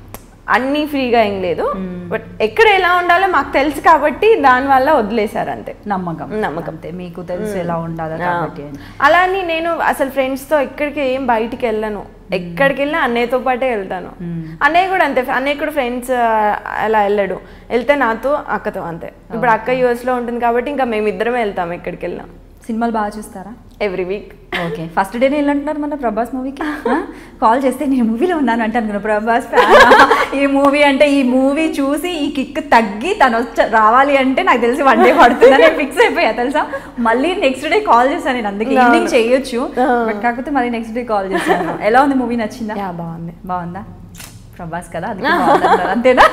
అన్నీ ఫ్రీగా ఏం లేదు బట్ ఎక్కడ ఎలా ఉండాలో మాకు తెలుసు కాబట్టి దానివల్ల వదిలేశారు అంతే నమ్మకం నమ్మకం. అంతే మీకు తెలుసు ఎలా ఉండాలో ఆ. కాబట్టి అని. అలా అని నేను అసలు ఫ్రెండ్స్తో ఎక్కడికి ఏం బయటికి వెళ్ళను ఎక్కడికి వెళ్ళినా అన్నయ్యతో పాటే వెళ్తాను అన్నయ్య కూడా అంతే అన్నయ్య కూడా ఫ్రెండ్స్ అలా వెళ్ళడు వెళ్తే నాతో అక్కతో అంతే ఇప్పుడు అక్క యూఎస్ లో ఉంటుంది కాబట్టి ఇంకా మేమిద్దరమే వెళ్తాం ఎక్కడికి వెళ్ళినా సినిమాలు బాగా చూస్తారా ఎవ్రీ వీక్ ఓకే ఫస్ట్ డేనే వెళ్ళంటున్నారు మన ప్రభాస్ మూవీకి కాల్ చేస్తే నేను మూవీలో ఉన్నాను అంటే అనుకున్నా ప్రభాస్ fan ఆ? ఈ మూవీ అంటే ఈ మూవీ చూసి ఈ కిక్ తగ్గి తను వచ్చ రావాలి అంటే నాకు తెలిసి వన్ డే పడుతుందని ఫిక్స్ అయిపోయా తెలుసా మళ్ళీ నెక్స్ట్ డే కాల్ చేశాను నేను అందుకే ఈవినింగ్ చేయొచ్చు బట్ కాకపోతే మళ్ళీ నెక్స్ట్ డే కాల్ చేశాను ఎలా ఉంది మూవీ నచ్చిందా యా బాగుంది బాగుందా ప్రభాస్ కదా అందుకే బాగుంది అన్నారు. అంతేనా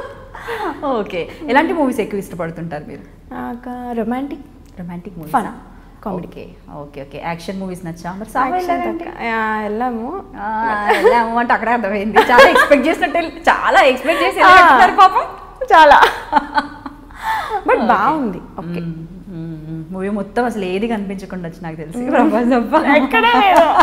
ఓకే ఎలాంటి మూవీస్ ఎక్కువ ఇష్టపడుతుంటారు మీరు నాకు romantic romantic movies Fun. Comedy. Okay okay okay action movies నచ్చా మరి సావా వెళ్ళారంటే? వెళ్ళాము ఆ, వెళ్ళాము అంటే అక్కడే అర్థమైంది చాలా ఎక్స్పెక్ట్ చేసినట్టు చాలా ఎక్స్పెక్ట్ చేసి వెళ్ళారు పాపం చాలా బట్ బాగుంది ఓకే మూవీ మొత్తం అసలు ఏది కనిపించకుండా వచ్చి నాకు తెలిసి ప్రభాస్ తప్ప ఎక్కడే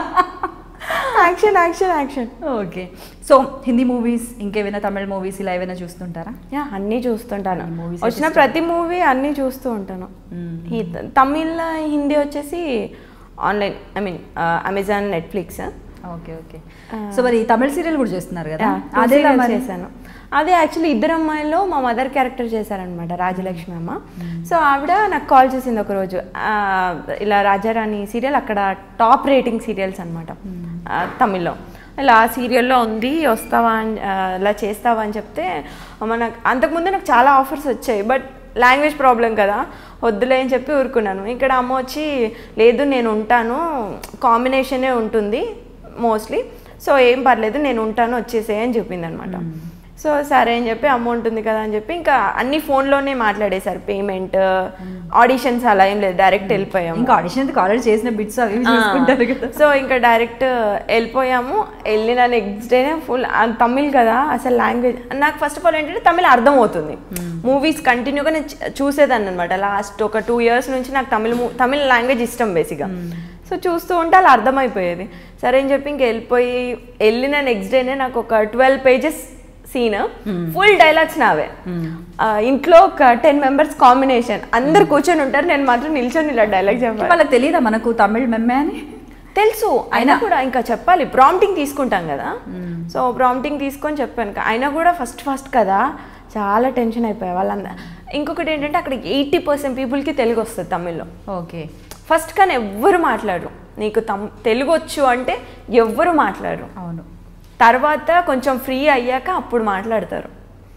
action action action okay so Hindi movies ఇంకేమైనా తమిళ మూవీస్ ఇలా ఏమైనా చూస్తుంటారా యా అన్నీ చూస్తుంటాను అన్ని movies వచ్చిన ప్రతి మూవీ అన్నీ చూస్తూ ఉంటాను ఈ త- తమిళ్ హిందీ వచ్చేసి online I mean Amazon Netflix okay okay so మరి తమిళ సీరియల్ కూడా చేస్తున్నారు కదా అదే అదే మరి చేశాను అదే యాక్చువల్లీ ఇద్దరు అమ్మాయిల్లో మా మదర్ క్యారెక్టర్ చేశారనమాట రాజలక్ష్మి అమ్మ సో ఆవిడ నాకు కాల్ చేసింది ఒకరోజు ఆ, ఇలా రాజారాణి సీరియల్ అక్కడ టాప్ రేటింగ్ సీరియల్స్ అనమాట తమిళ్లో ఇలా ఆ సీరియల్లో ఉంది వస్తావా అని ఆ, ఇలా చేస్తావా అని చెప్తే మనకు అంతకుముందు నాకు చాలా ఆఫర్స్ వచ్చాయి బట్ లాంగ్వేజ్ ప్రాబ్లం కదా వద్దులే అని చెప్పి ఊరుకున్నాను ఇక్కడ అమ్మ వచ్చి లేదు నేను ఉంటాను కాంబినేషనే ఉంటుంది మోస్ట్లీ సో ఏం పర్లేదు నేను ఉంటాను వచ్చేసేయ్ అని చెప్పింది అనమాట సో సరే అని చెప్పి అమౌంట్ ఉంది కదా అని చెప్పి ఇంకా అన్ని ఫోన్లోనే మాట్లాడేశారు పేమెంట్ ఆడిషన్స్ అలా ఏం లేదు డైరెక్ట్ వెళ్ళిపోయాము ఇంకా ఆడిషన్ ఆల్రెడీ చేసిన బిట్స్ అవి ఇవి చూసుకుంటారు కదా సో ఇంకా డైరెక్ట్ వెళ్ళిపోయాము వెళ్ళిన నెక్స్ట్ డేనే ఫుల్ తమిళ్ కదా అసలు లాంగ్వేజ్ నాకు ఫస్ట్ ఆఫ్ ఆల్ ఏంటంటే తమిళ్ అర్థం అవుతుంది మూవీస్ కంటిన్యూగా నేను చ- చూసేదాన్ని అనమాట లాస్ట్ ఒక టూ ఇయర్స్ నుంచి నాకు తమిళ్ మూ- తమిళ్ లాంగ్వేజ్ ఇష్టం బేసిక్గా సో చూస్తూ ఉంటే అలా అర్థమైపోయేది సరే అని చెప్పి ఇంక వెళ్ళిపోయి వెళ్ళిన నెక్స్ట్ డేనే నాకు ఒక twelve pages scene full dialogues నావే ఆ, ఇంట్లో ఒక టెన్ మెంబర్స్ కాంబినేషన్ అందరు కూర్చొని ఉంటారు నేను మాత్రం నిల్చొని ఇలా డైలాగ్ చెప్పాలి వాళ్ళకి తెలియదా మనకు తమిళ్ మెమ్మే అని తెలుసు అయినా కూడా ఇంకా చెప్పాలి ప్రాంప్టింగ్ తీసుకుంటాం కదా సో ప్రాంప్టింగ్ తీసుకొని చెప్పాను కా- అయినా కూడా ఫస్ట్ ఫస్ట్ కదా చాలా టెన్షన్ అయిపోయాయి వాళ్ళందరూ ఇంకొకటి ఏంటంటే అక్కడ ఎయిటీ పర్సెంట్ పీపుల్కి తెలుగు వస్తుంది తమిళ్లో ఓకే ఫస్ట్ కానీ ఎవ్వరు మాట్లాడరు నీకు తమ్ తెలుగు వచ్చు అంటే ఎవ్వరు మాట్లాడరు అవును తర్వాత కొంచెం ఫ్రీ అయ్యాక అప్పుడు మాట్లాడతారు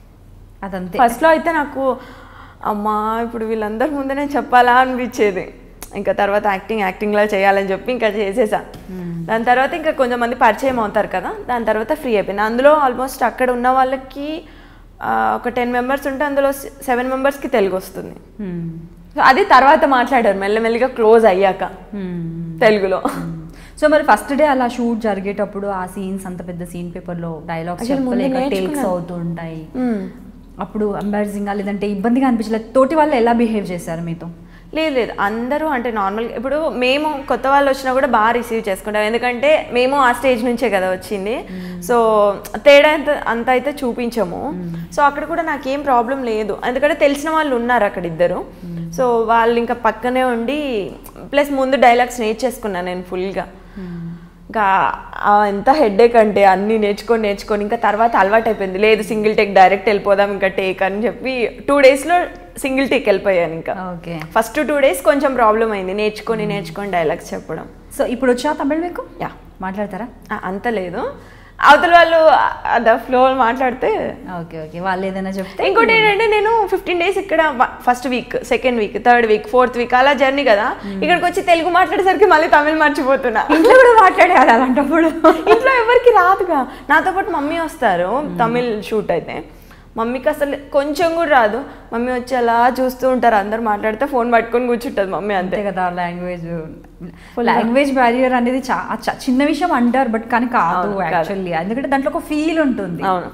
అదంతే ఫస్ట్లో అయితే నాకు అమ్మా ఇప్పుడు వీళ్ళందరి ముందే నేను చెప్పాలా అనిపించేది ఇంకా తర్వాత యాక్టింగ్ యాక్టింగ్లా చేయాలని చెప్పి ఇంకా చేసేసా దాని తర్వాత ఇంకా కొంతమంది పరిచయం అవుతారు కదా దాని తర్వాత ఫ్రీ అయిపోయింది అందులో ఆల్మోస్ట్ అక్కడ ఉన్న వాళ్ళకి ఆ, ఒక టెన్ మెంబర్స్ ఉంటే అందులో సెవెన్ మెంబర్స్కి తెలుగు వస్తుంది Hmm. సో అది తర్వాత మాట్లాడారు మెల్లమెల్లిగా క్లోజ్ అయ్యాక Hmm. తెలుగులో సో మరి ఫస్ట్ డే అలా షూట్ జరిగేటప్పుడు ఆ సీన్స్ అంత పెద్ద సీన్ పేపర్ లో డైలాగ్స్ అసలు ముందు చెప్పలేక టేక్స్ నేర్చుకున్నాను. అవుతూ ఉంటాయి అప్పుడు ఎంబారసింగ్ లేదంటే ఇబ్బందిగా అనిపించలేదు తోటి వాళ్ళు ఎలా బిహేవ్ చేశారు మీతో లేదు లేదు అందరూ అంటే నార్మల్గా ఇప్పుడు మేము కొత్త వాళ్ళు వచ్చినా కూడా బాగా రిసీవ్ చేసుకుంటాం ఎందుకంటే మేము ఆ స్టేజ్ నుంచే కదా వచ్చింది సో తేడా అంత అంత అయితే చూపించము సో అక్కడ కూడా నాకేం ప్రాబ్లం లేదు ఎందుకంటే తెలిసిన వాళ్ళు ఉన్నారు అక్కడ ఇద్దరు సో వాళ్ళు ఇంకా పక్కనే ఉండి ప్లస్ ముందు డైలాగ్స్ నేర్చేసుకున్నాను నేను ఫుల్గా ఇంకా ఆ ఎంత హెడ్ఏక్ అంటే అన్నీ నేర్చుకొని నేర్చుకొని ఇంకా తర్వాత అలవాటు అయిపోయింది లేదు సింగిల్ టేక్ డైరెక్ట్ వెళ్ళిపోదాం ఇంకా టేక్ అని చెప్పి టూ డేస్లో సింగిల్ టేక్ వెళ్ళిపోయాను ఇంకా ఓకే ఫస్ట్ టూ డేస్ కొంచెం ప్రాబ్లం అయింది నేర్చుకొని నేర్చుకొని డైలాగ్స్ చెప్పడం సో ఇప్పుడు వచ్చా తమిళ్ మీకు యా మాట్లాడతారా అంత లేదు అవతల వాళ్ళు అద ఫ్లో మాట్లాడితే ఓకే ఓకే వాళ్ళు ఏదైనా చెప్తే ఇంకోటి ఏంటంటే నేను ఫిఫ్టీన్ డేస్ ఇక్కడ first week second week third week fourth week అలా జర్నీ కదా ఇక్కడికి వచ్చి తెలుగు మాట్లాడేసరికి మళ్ళీ తమిళ్ మర్చిపోతున్నా ఇంట్లో కూడా మాట్లాడేయాలి అలాంటప్పుడు ఇంట్లో ఎవరికి రాదుగా నాతో పాటు మమ్మీ వస్తారు తమిళ్ షూట్ అయితే మమ్మీకి అసలు కొంచెం కూడా రాదు మమ్మీ వచ్చి అలా చూస్తూ ఉంటారు అందరు మాట్లాడితే ఫోన్ పట్టుకొని కూర్చుంటుంది మమ్మీ అంతే అంతే కదా లాంగ్వేజ్ లాంగ్వేజ్ బ్యారియర్ అనేది చా చ- చిన్న విషయం అంటారు బట్ కానీ కాదు అవును, కాదు. యాక్చువల్లీ ఎందుకంటే దాంట్లో ఒక ఫీల్ ఉంటుంది అవును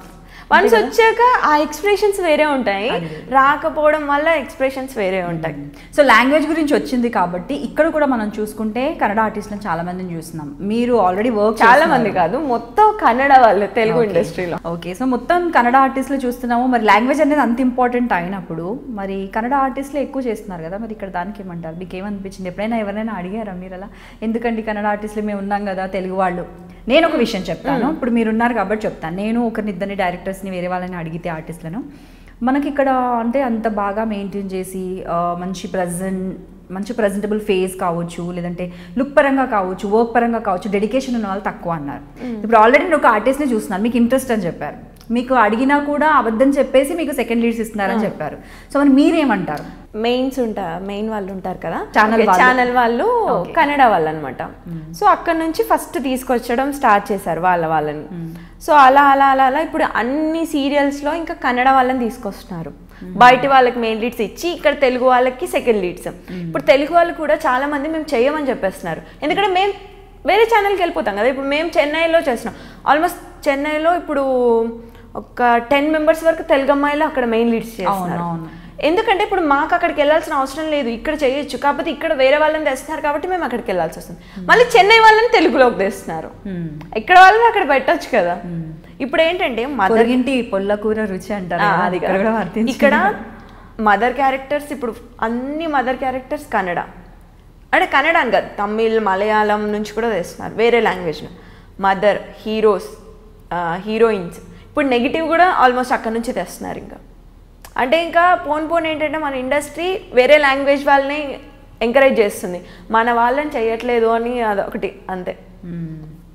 వన్స్ వచ్చాక ఆ ఎక్స్ప్రెషన్స్ వేరే ఉంటాయి రాకపోవడం వల్ల ఎక్స్ప్రెషన్స్ వేరే ఉంటాయి సో లాంగ్వేజ్ గురించి వచ్చింది కాబట్టి ఇక్కడ కూడా మనం చూసుకుంటే కన్నడ ఆర్టిస్టులను చాలా మందిని చూస్తున్నాం మీరు ఆల్రెడీ వర్క్ చాలా మంది కాదు మొత్తం కన్నడ వాళ్ళు తెలుగు ఇండస్ట్రీలో ఓకే సో మొత్తం కన్నడ ఆర్టిస్టులు చూస్తున్నాము మరి లాంగ్వేజ్ అనేది అంత ఇంపార్టెంట్ అయినప్పుడు మరి కన్నడ ఆర్టిస్టులు ఎక్కువ చేస్తున్నారు కదా మరి ఇక్కడ దానికి ఏమంటారు మీకు ఏమనిపించింది ఎప్పుడైనా ఎవరైనా అడిగారా మీరు అలా ఎందుకండి కన్నడ ఆర్టిస్టులు మేము ఉన్నాం కదా తెలుగు వాళ్ళు నేను ఒక విషయం చెప్తాను ఇప్పుడు మీరు ఉన్నారు కాబట్టి చెప్తాను నేను ఒకరినిద్దరిని డైరెక్టర్స్ని వేరే వాళ్ళని అడిగితే ఆర్టిస్టులను మనకి ఇక్కడ అంటే అంత బాగా మెయింటైన్ చేసి ఆ, మంచి ప్రజెంట్ మంచి ప్రజెంటబుల్ ఫేస్ కావచ్చు లేదంటే లుక్ పరంగా కావచ్చు వర్క్ పరంగా కావచ్చు డెడికేషన్ ఉన్న వాళ్ళు తక్కువ అన్నారు ఇప్పుడు ఆల్రెడీ నేను ఒక ఆర్టిస్ట్ని చూస్తున్నాను మీకు ఇంట్రెస్ట్ అని చెప్పారు మీకు అడిగినా కూడా అబద్ధం చెప్పేసి మీకు సెకండ్ లీడ్స్ ఇస్తున్నారని చెప్పారు సో మరి మీరేమంటారు మెయిన్స్ ఉంటారు మెయిన్ వాళ్ళు ఉంటారు కదా Channel వాళ్ళు. ఛానల్ వాళ్ళు కన్నడ వాళ్ళు అనమాట సో అక్కడ నుంచి ఫస్ట్ తీసుకొచ్చడం స్టార్ట్ చేశారు వాళ్ళ వాళ్ళని సో అలా అలా అలా అలా ఇప్పుడు అన్ని సీరియల్స్ లో ఇంకా కన్నడ వాళ్ళని తీసుకొస్తున్నారు బయట వాళ్ళకి మెయిన్ లీడ్స్ ఇచ్చి ఇక్కడ తెలుగు వాళ్ళకి సెకండ్ లీడ్స్ ఇప్పుడు తెలుగు వాళ్ళు కూడా చాలా మంది మేము చేయమని చెప్పేస్తున్నారు ఎందుకంటే మేము వేరే ఛానల్కి వెళ్ళిపోతాం కదా ఇప్పుడు మేము చెన్నైలో చేస్తున్నాం ఆల్మోస్ట్ చెన్నైలో ఇప్పుడు ఒక టెన్ మెంబర్స్ వరకు తెలుగు అమ్మాయిలు అక్కడ మెయిన్ లీడ్స్ చేస్తున్నారు అవును. ఎందుకంటే ఇప్పుడు మాకు అక్కడికి వెళ్ళాల్సిన అవసరం లేదు ఇక్కడ చేయొచ్చు కాకపోతే ఇక్కడ వేరే వాళ్ళని తెస్తున్నారు కాబట్టి మేము అక్కడికి వెళ్ళాల్సి వస్తుంది మళ్ళీ చెన్నై వాళ్ళని తెలుగులోకి తెస్తున్నారు ఇక్కడ వాళ్ళని అక్కడ పెట్టొచ్చు కదా ఇప్పుడు ఏంటంటే మదర్ పొరుగింటి పొల్లకూర రుచి అంటారు కదా, అది ఇక్కడ కూడా వర్తించింది. ఇక్కడ మదర్ క్యారెక్టర్స్ ఇప్పుడు అన్ని మదర్ క్యారెక్టర్స్ కన్నడ అంటే కన్నడ అని కాదు తమిళ్ మలయాళం నుంచి కూడా తెస్తున్నారు వేరే లాంగ్వేజ్ మదర్ హీరోస్ హీరోయిన్స్ ఇప్పుడు నెగిటివ్ కూడా ఆల్మోస్ట్ అక్కడ నుంచి తెస్తున్నారు ఇంకా అంటే ఇంకా పోన్ పోన్ ఏంటంటే మన ఇండస్ట్రీ వేరే లాంగ్వేజ్ వాళ్ళని ఎంకరేజ్ చేస్తుంది మన వాళ్ళని చేయట్లేదు అని అదొకటి అంతే మ్మ్.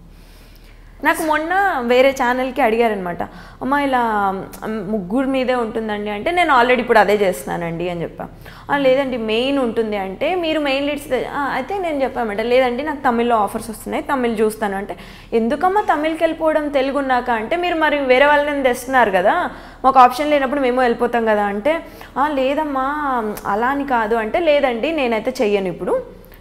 నాకు మొన్న వేరే ఛానల్కి అడిగారనమాట అమ్మ ఇలా మ్, ముగ్గురు మీదే ఉంటుందండి అంటే నేను ఆల్రెడీ ఇప్పుడు అదే చేస్తున్నానండి అని చెప్పా "ఆ, లేదండి మెయిన్ ఉంటుంది అంటే మీరు మెయిన్ లీడ్స్ అయితే నేను చెప్పామంట లేదండి నాకు తమిళ్లో ఆఫర్స్ వస్తున్నాయి తమిళ్ చూస్తాను అంటే ఎందుకమ్మా తమిళ్కి వెళ్ళిపోవడం తెలుగు ఉన్నాక అంటే మీరు మరి వేరే వాళ్ళని తెస్తున్నారు కదా మాకు ఆప్షన్ లేనప్పుడు మేము వెళ్ళిపోతాం కదా అంటే "ఆ, లేదమ్మా అలా అని కాదు అంటే లేదండి నేనైతే చెయ్యను ఇప్పుడు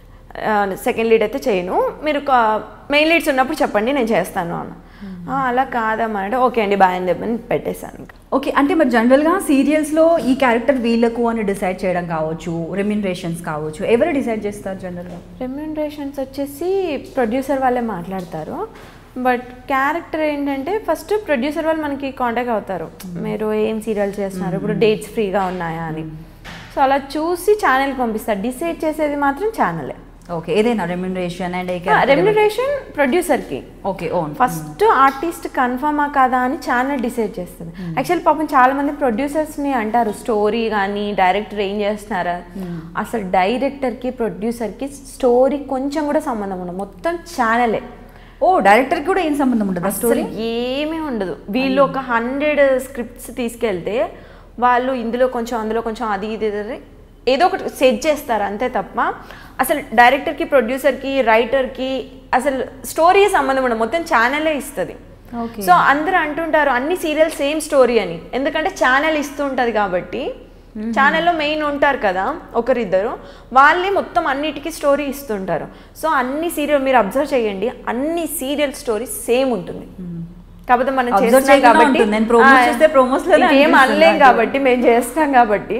సెకండ్ లీడ్ అయితే చేయను మీరు మెయిన్ లీడ్స్ ఉన్నప్పుడు చెప్పండి నేను చేస్తాను అన్న "ఆ, అలా కాదమ్మా అంటే ఓకే అండి బాయ్ అని చెప్పని పెట్టేశాను ఇంకా ఓకే అంటే మరి జనరల్గా సీరియల్స్లో ఈ క్యారెక్టర్ వీళ్ళకు అని డిసైడ్ చేయడం కావచ్చు రెమ్యునరేషన్స్ కావచ్చు ఎవరు డిసైడ్ చేస్తారు జనరల్గా రెమ్యూనరేషన్స్ వచ్చేసి ప్రొడ్యూసర్ వాళ్ళే మాట్లాడతారు బట్ క్యారెక్టర్ ఏంటంటే ఫస్ట్ ప్రొడ్యూసర్ వాళ్ళు మనకి కాంటాక్ట్ అవుతారు మీరు ఏం సీరియల్ చేస్తున్నారు ఇప్పుడు డేట్స్ ఫ్రీగా ఉన్నాయా అని సో అలా చూసి ఛానల్కి పంపిస్తారు డిసైడ్ చేసేది మాత్రం ఛానలే ఓకే ఏదైనా రెమ్యునరేషన్ అండ్ రెమ్యూనరేషన్ ప్రొడ్యూసర్కి ఓకే ఓన్ ఫస్ట్ ఆర్టిస్ట్ కన్ఫర్మా కాదా అని ఛానల్ డిసైడ్ చేస్తుంది యాక్చువల్ పాపం చాలా మంది producers ని అంటారు స్టోరీ కానీ డైరెక్టర్ ఏం చేస్తున్నారా అసలు డైరెక్టర్ కి ప్రొడ్యూసర్ కి స్టోరీ కొంచెం కూడా సంబంధం ఉండదు మొత్తం ఛానలే ఓ డైరెక్టర్కి కూడా ఏం సంబంధం ఉండదు స్టోరీ ఏమీ ఉండదు వీళ్ళు ఒక హండ్రెడ్ స్క్రిప్ట్స్ తీసుకెళ్తే వాళ్ళు ఇందులో కొంచెం అందులో కొంచెం అది ఇది ఇది ఇది ఏదో ఒకటి సెట్ చేస్తారు అంతే తప్ప అసలు డైరెక్టర్కి ప్రొడ్యూసర్కి రైటర్కి అసలు స్టోరీ సంబంధం ఉండదు మొత్తం ఛానలే ఇస్తుంది ఓకే సో అందరూ అంటుంటారు అన్ని సీరియల్ సేమ్ స్టోరీ అని ఎందుకంటే ఛానల్ ఇస్తూ ఉంటుంది కాబట్టి ఛానల్లో మెయిన్ ఉంటారు కదా ఒకరిద్దరు వాళ్ళే మొత్తం అన్నిటికీ స్టోరీ ఇస్తుంటారు సో అన్ని సీరియల్ మీరు అబ్జర్వ్ చేయండి అన్ని సీరియల్ స్టోరీ సేమ్ ఉంటుంది కాకపోతే మనం Observe చేస్తున్నాం చేయకుండా కాబట్టి ఉంటుంది. నేను promos ఆ, చూస్తే promos లోనే ఏం అనిపిస్తుంది అనలేం నాకు. కాబట్టి మేము చేస్తాం కాబట్టి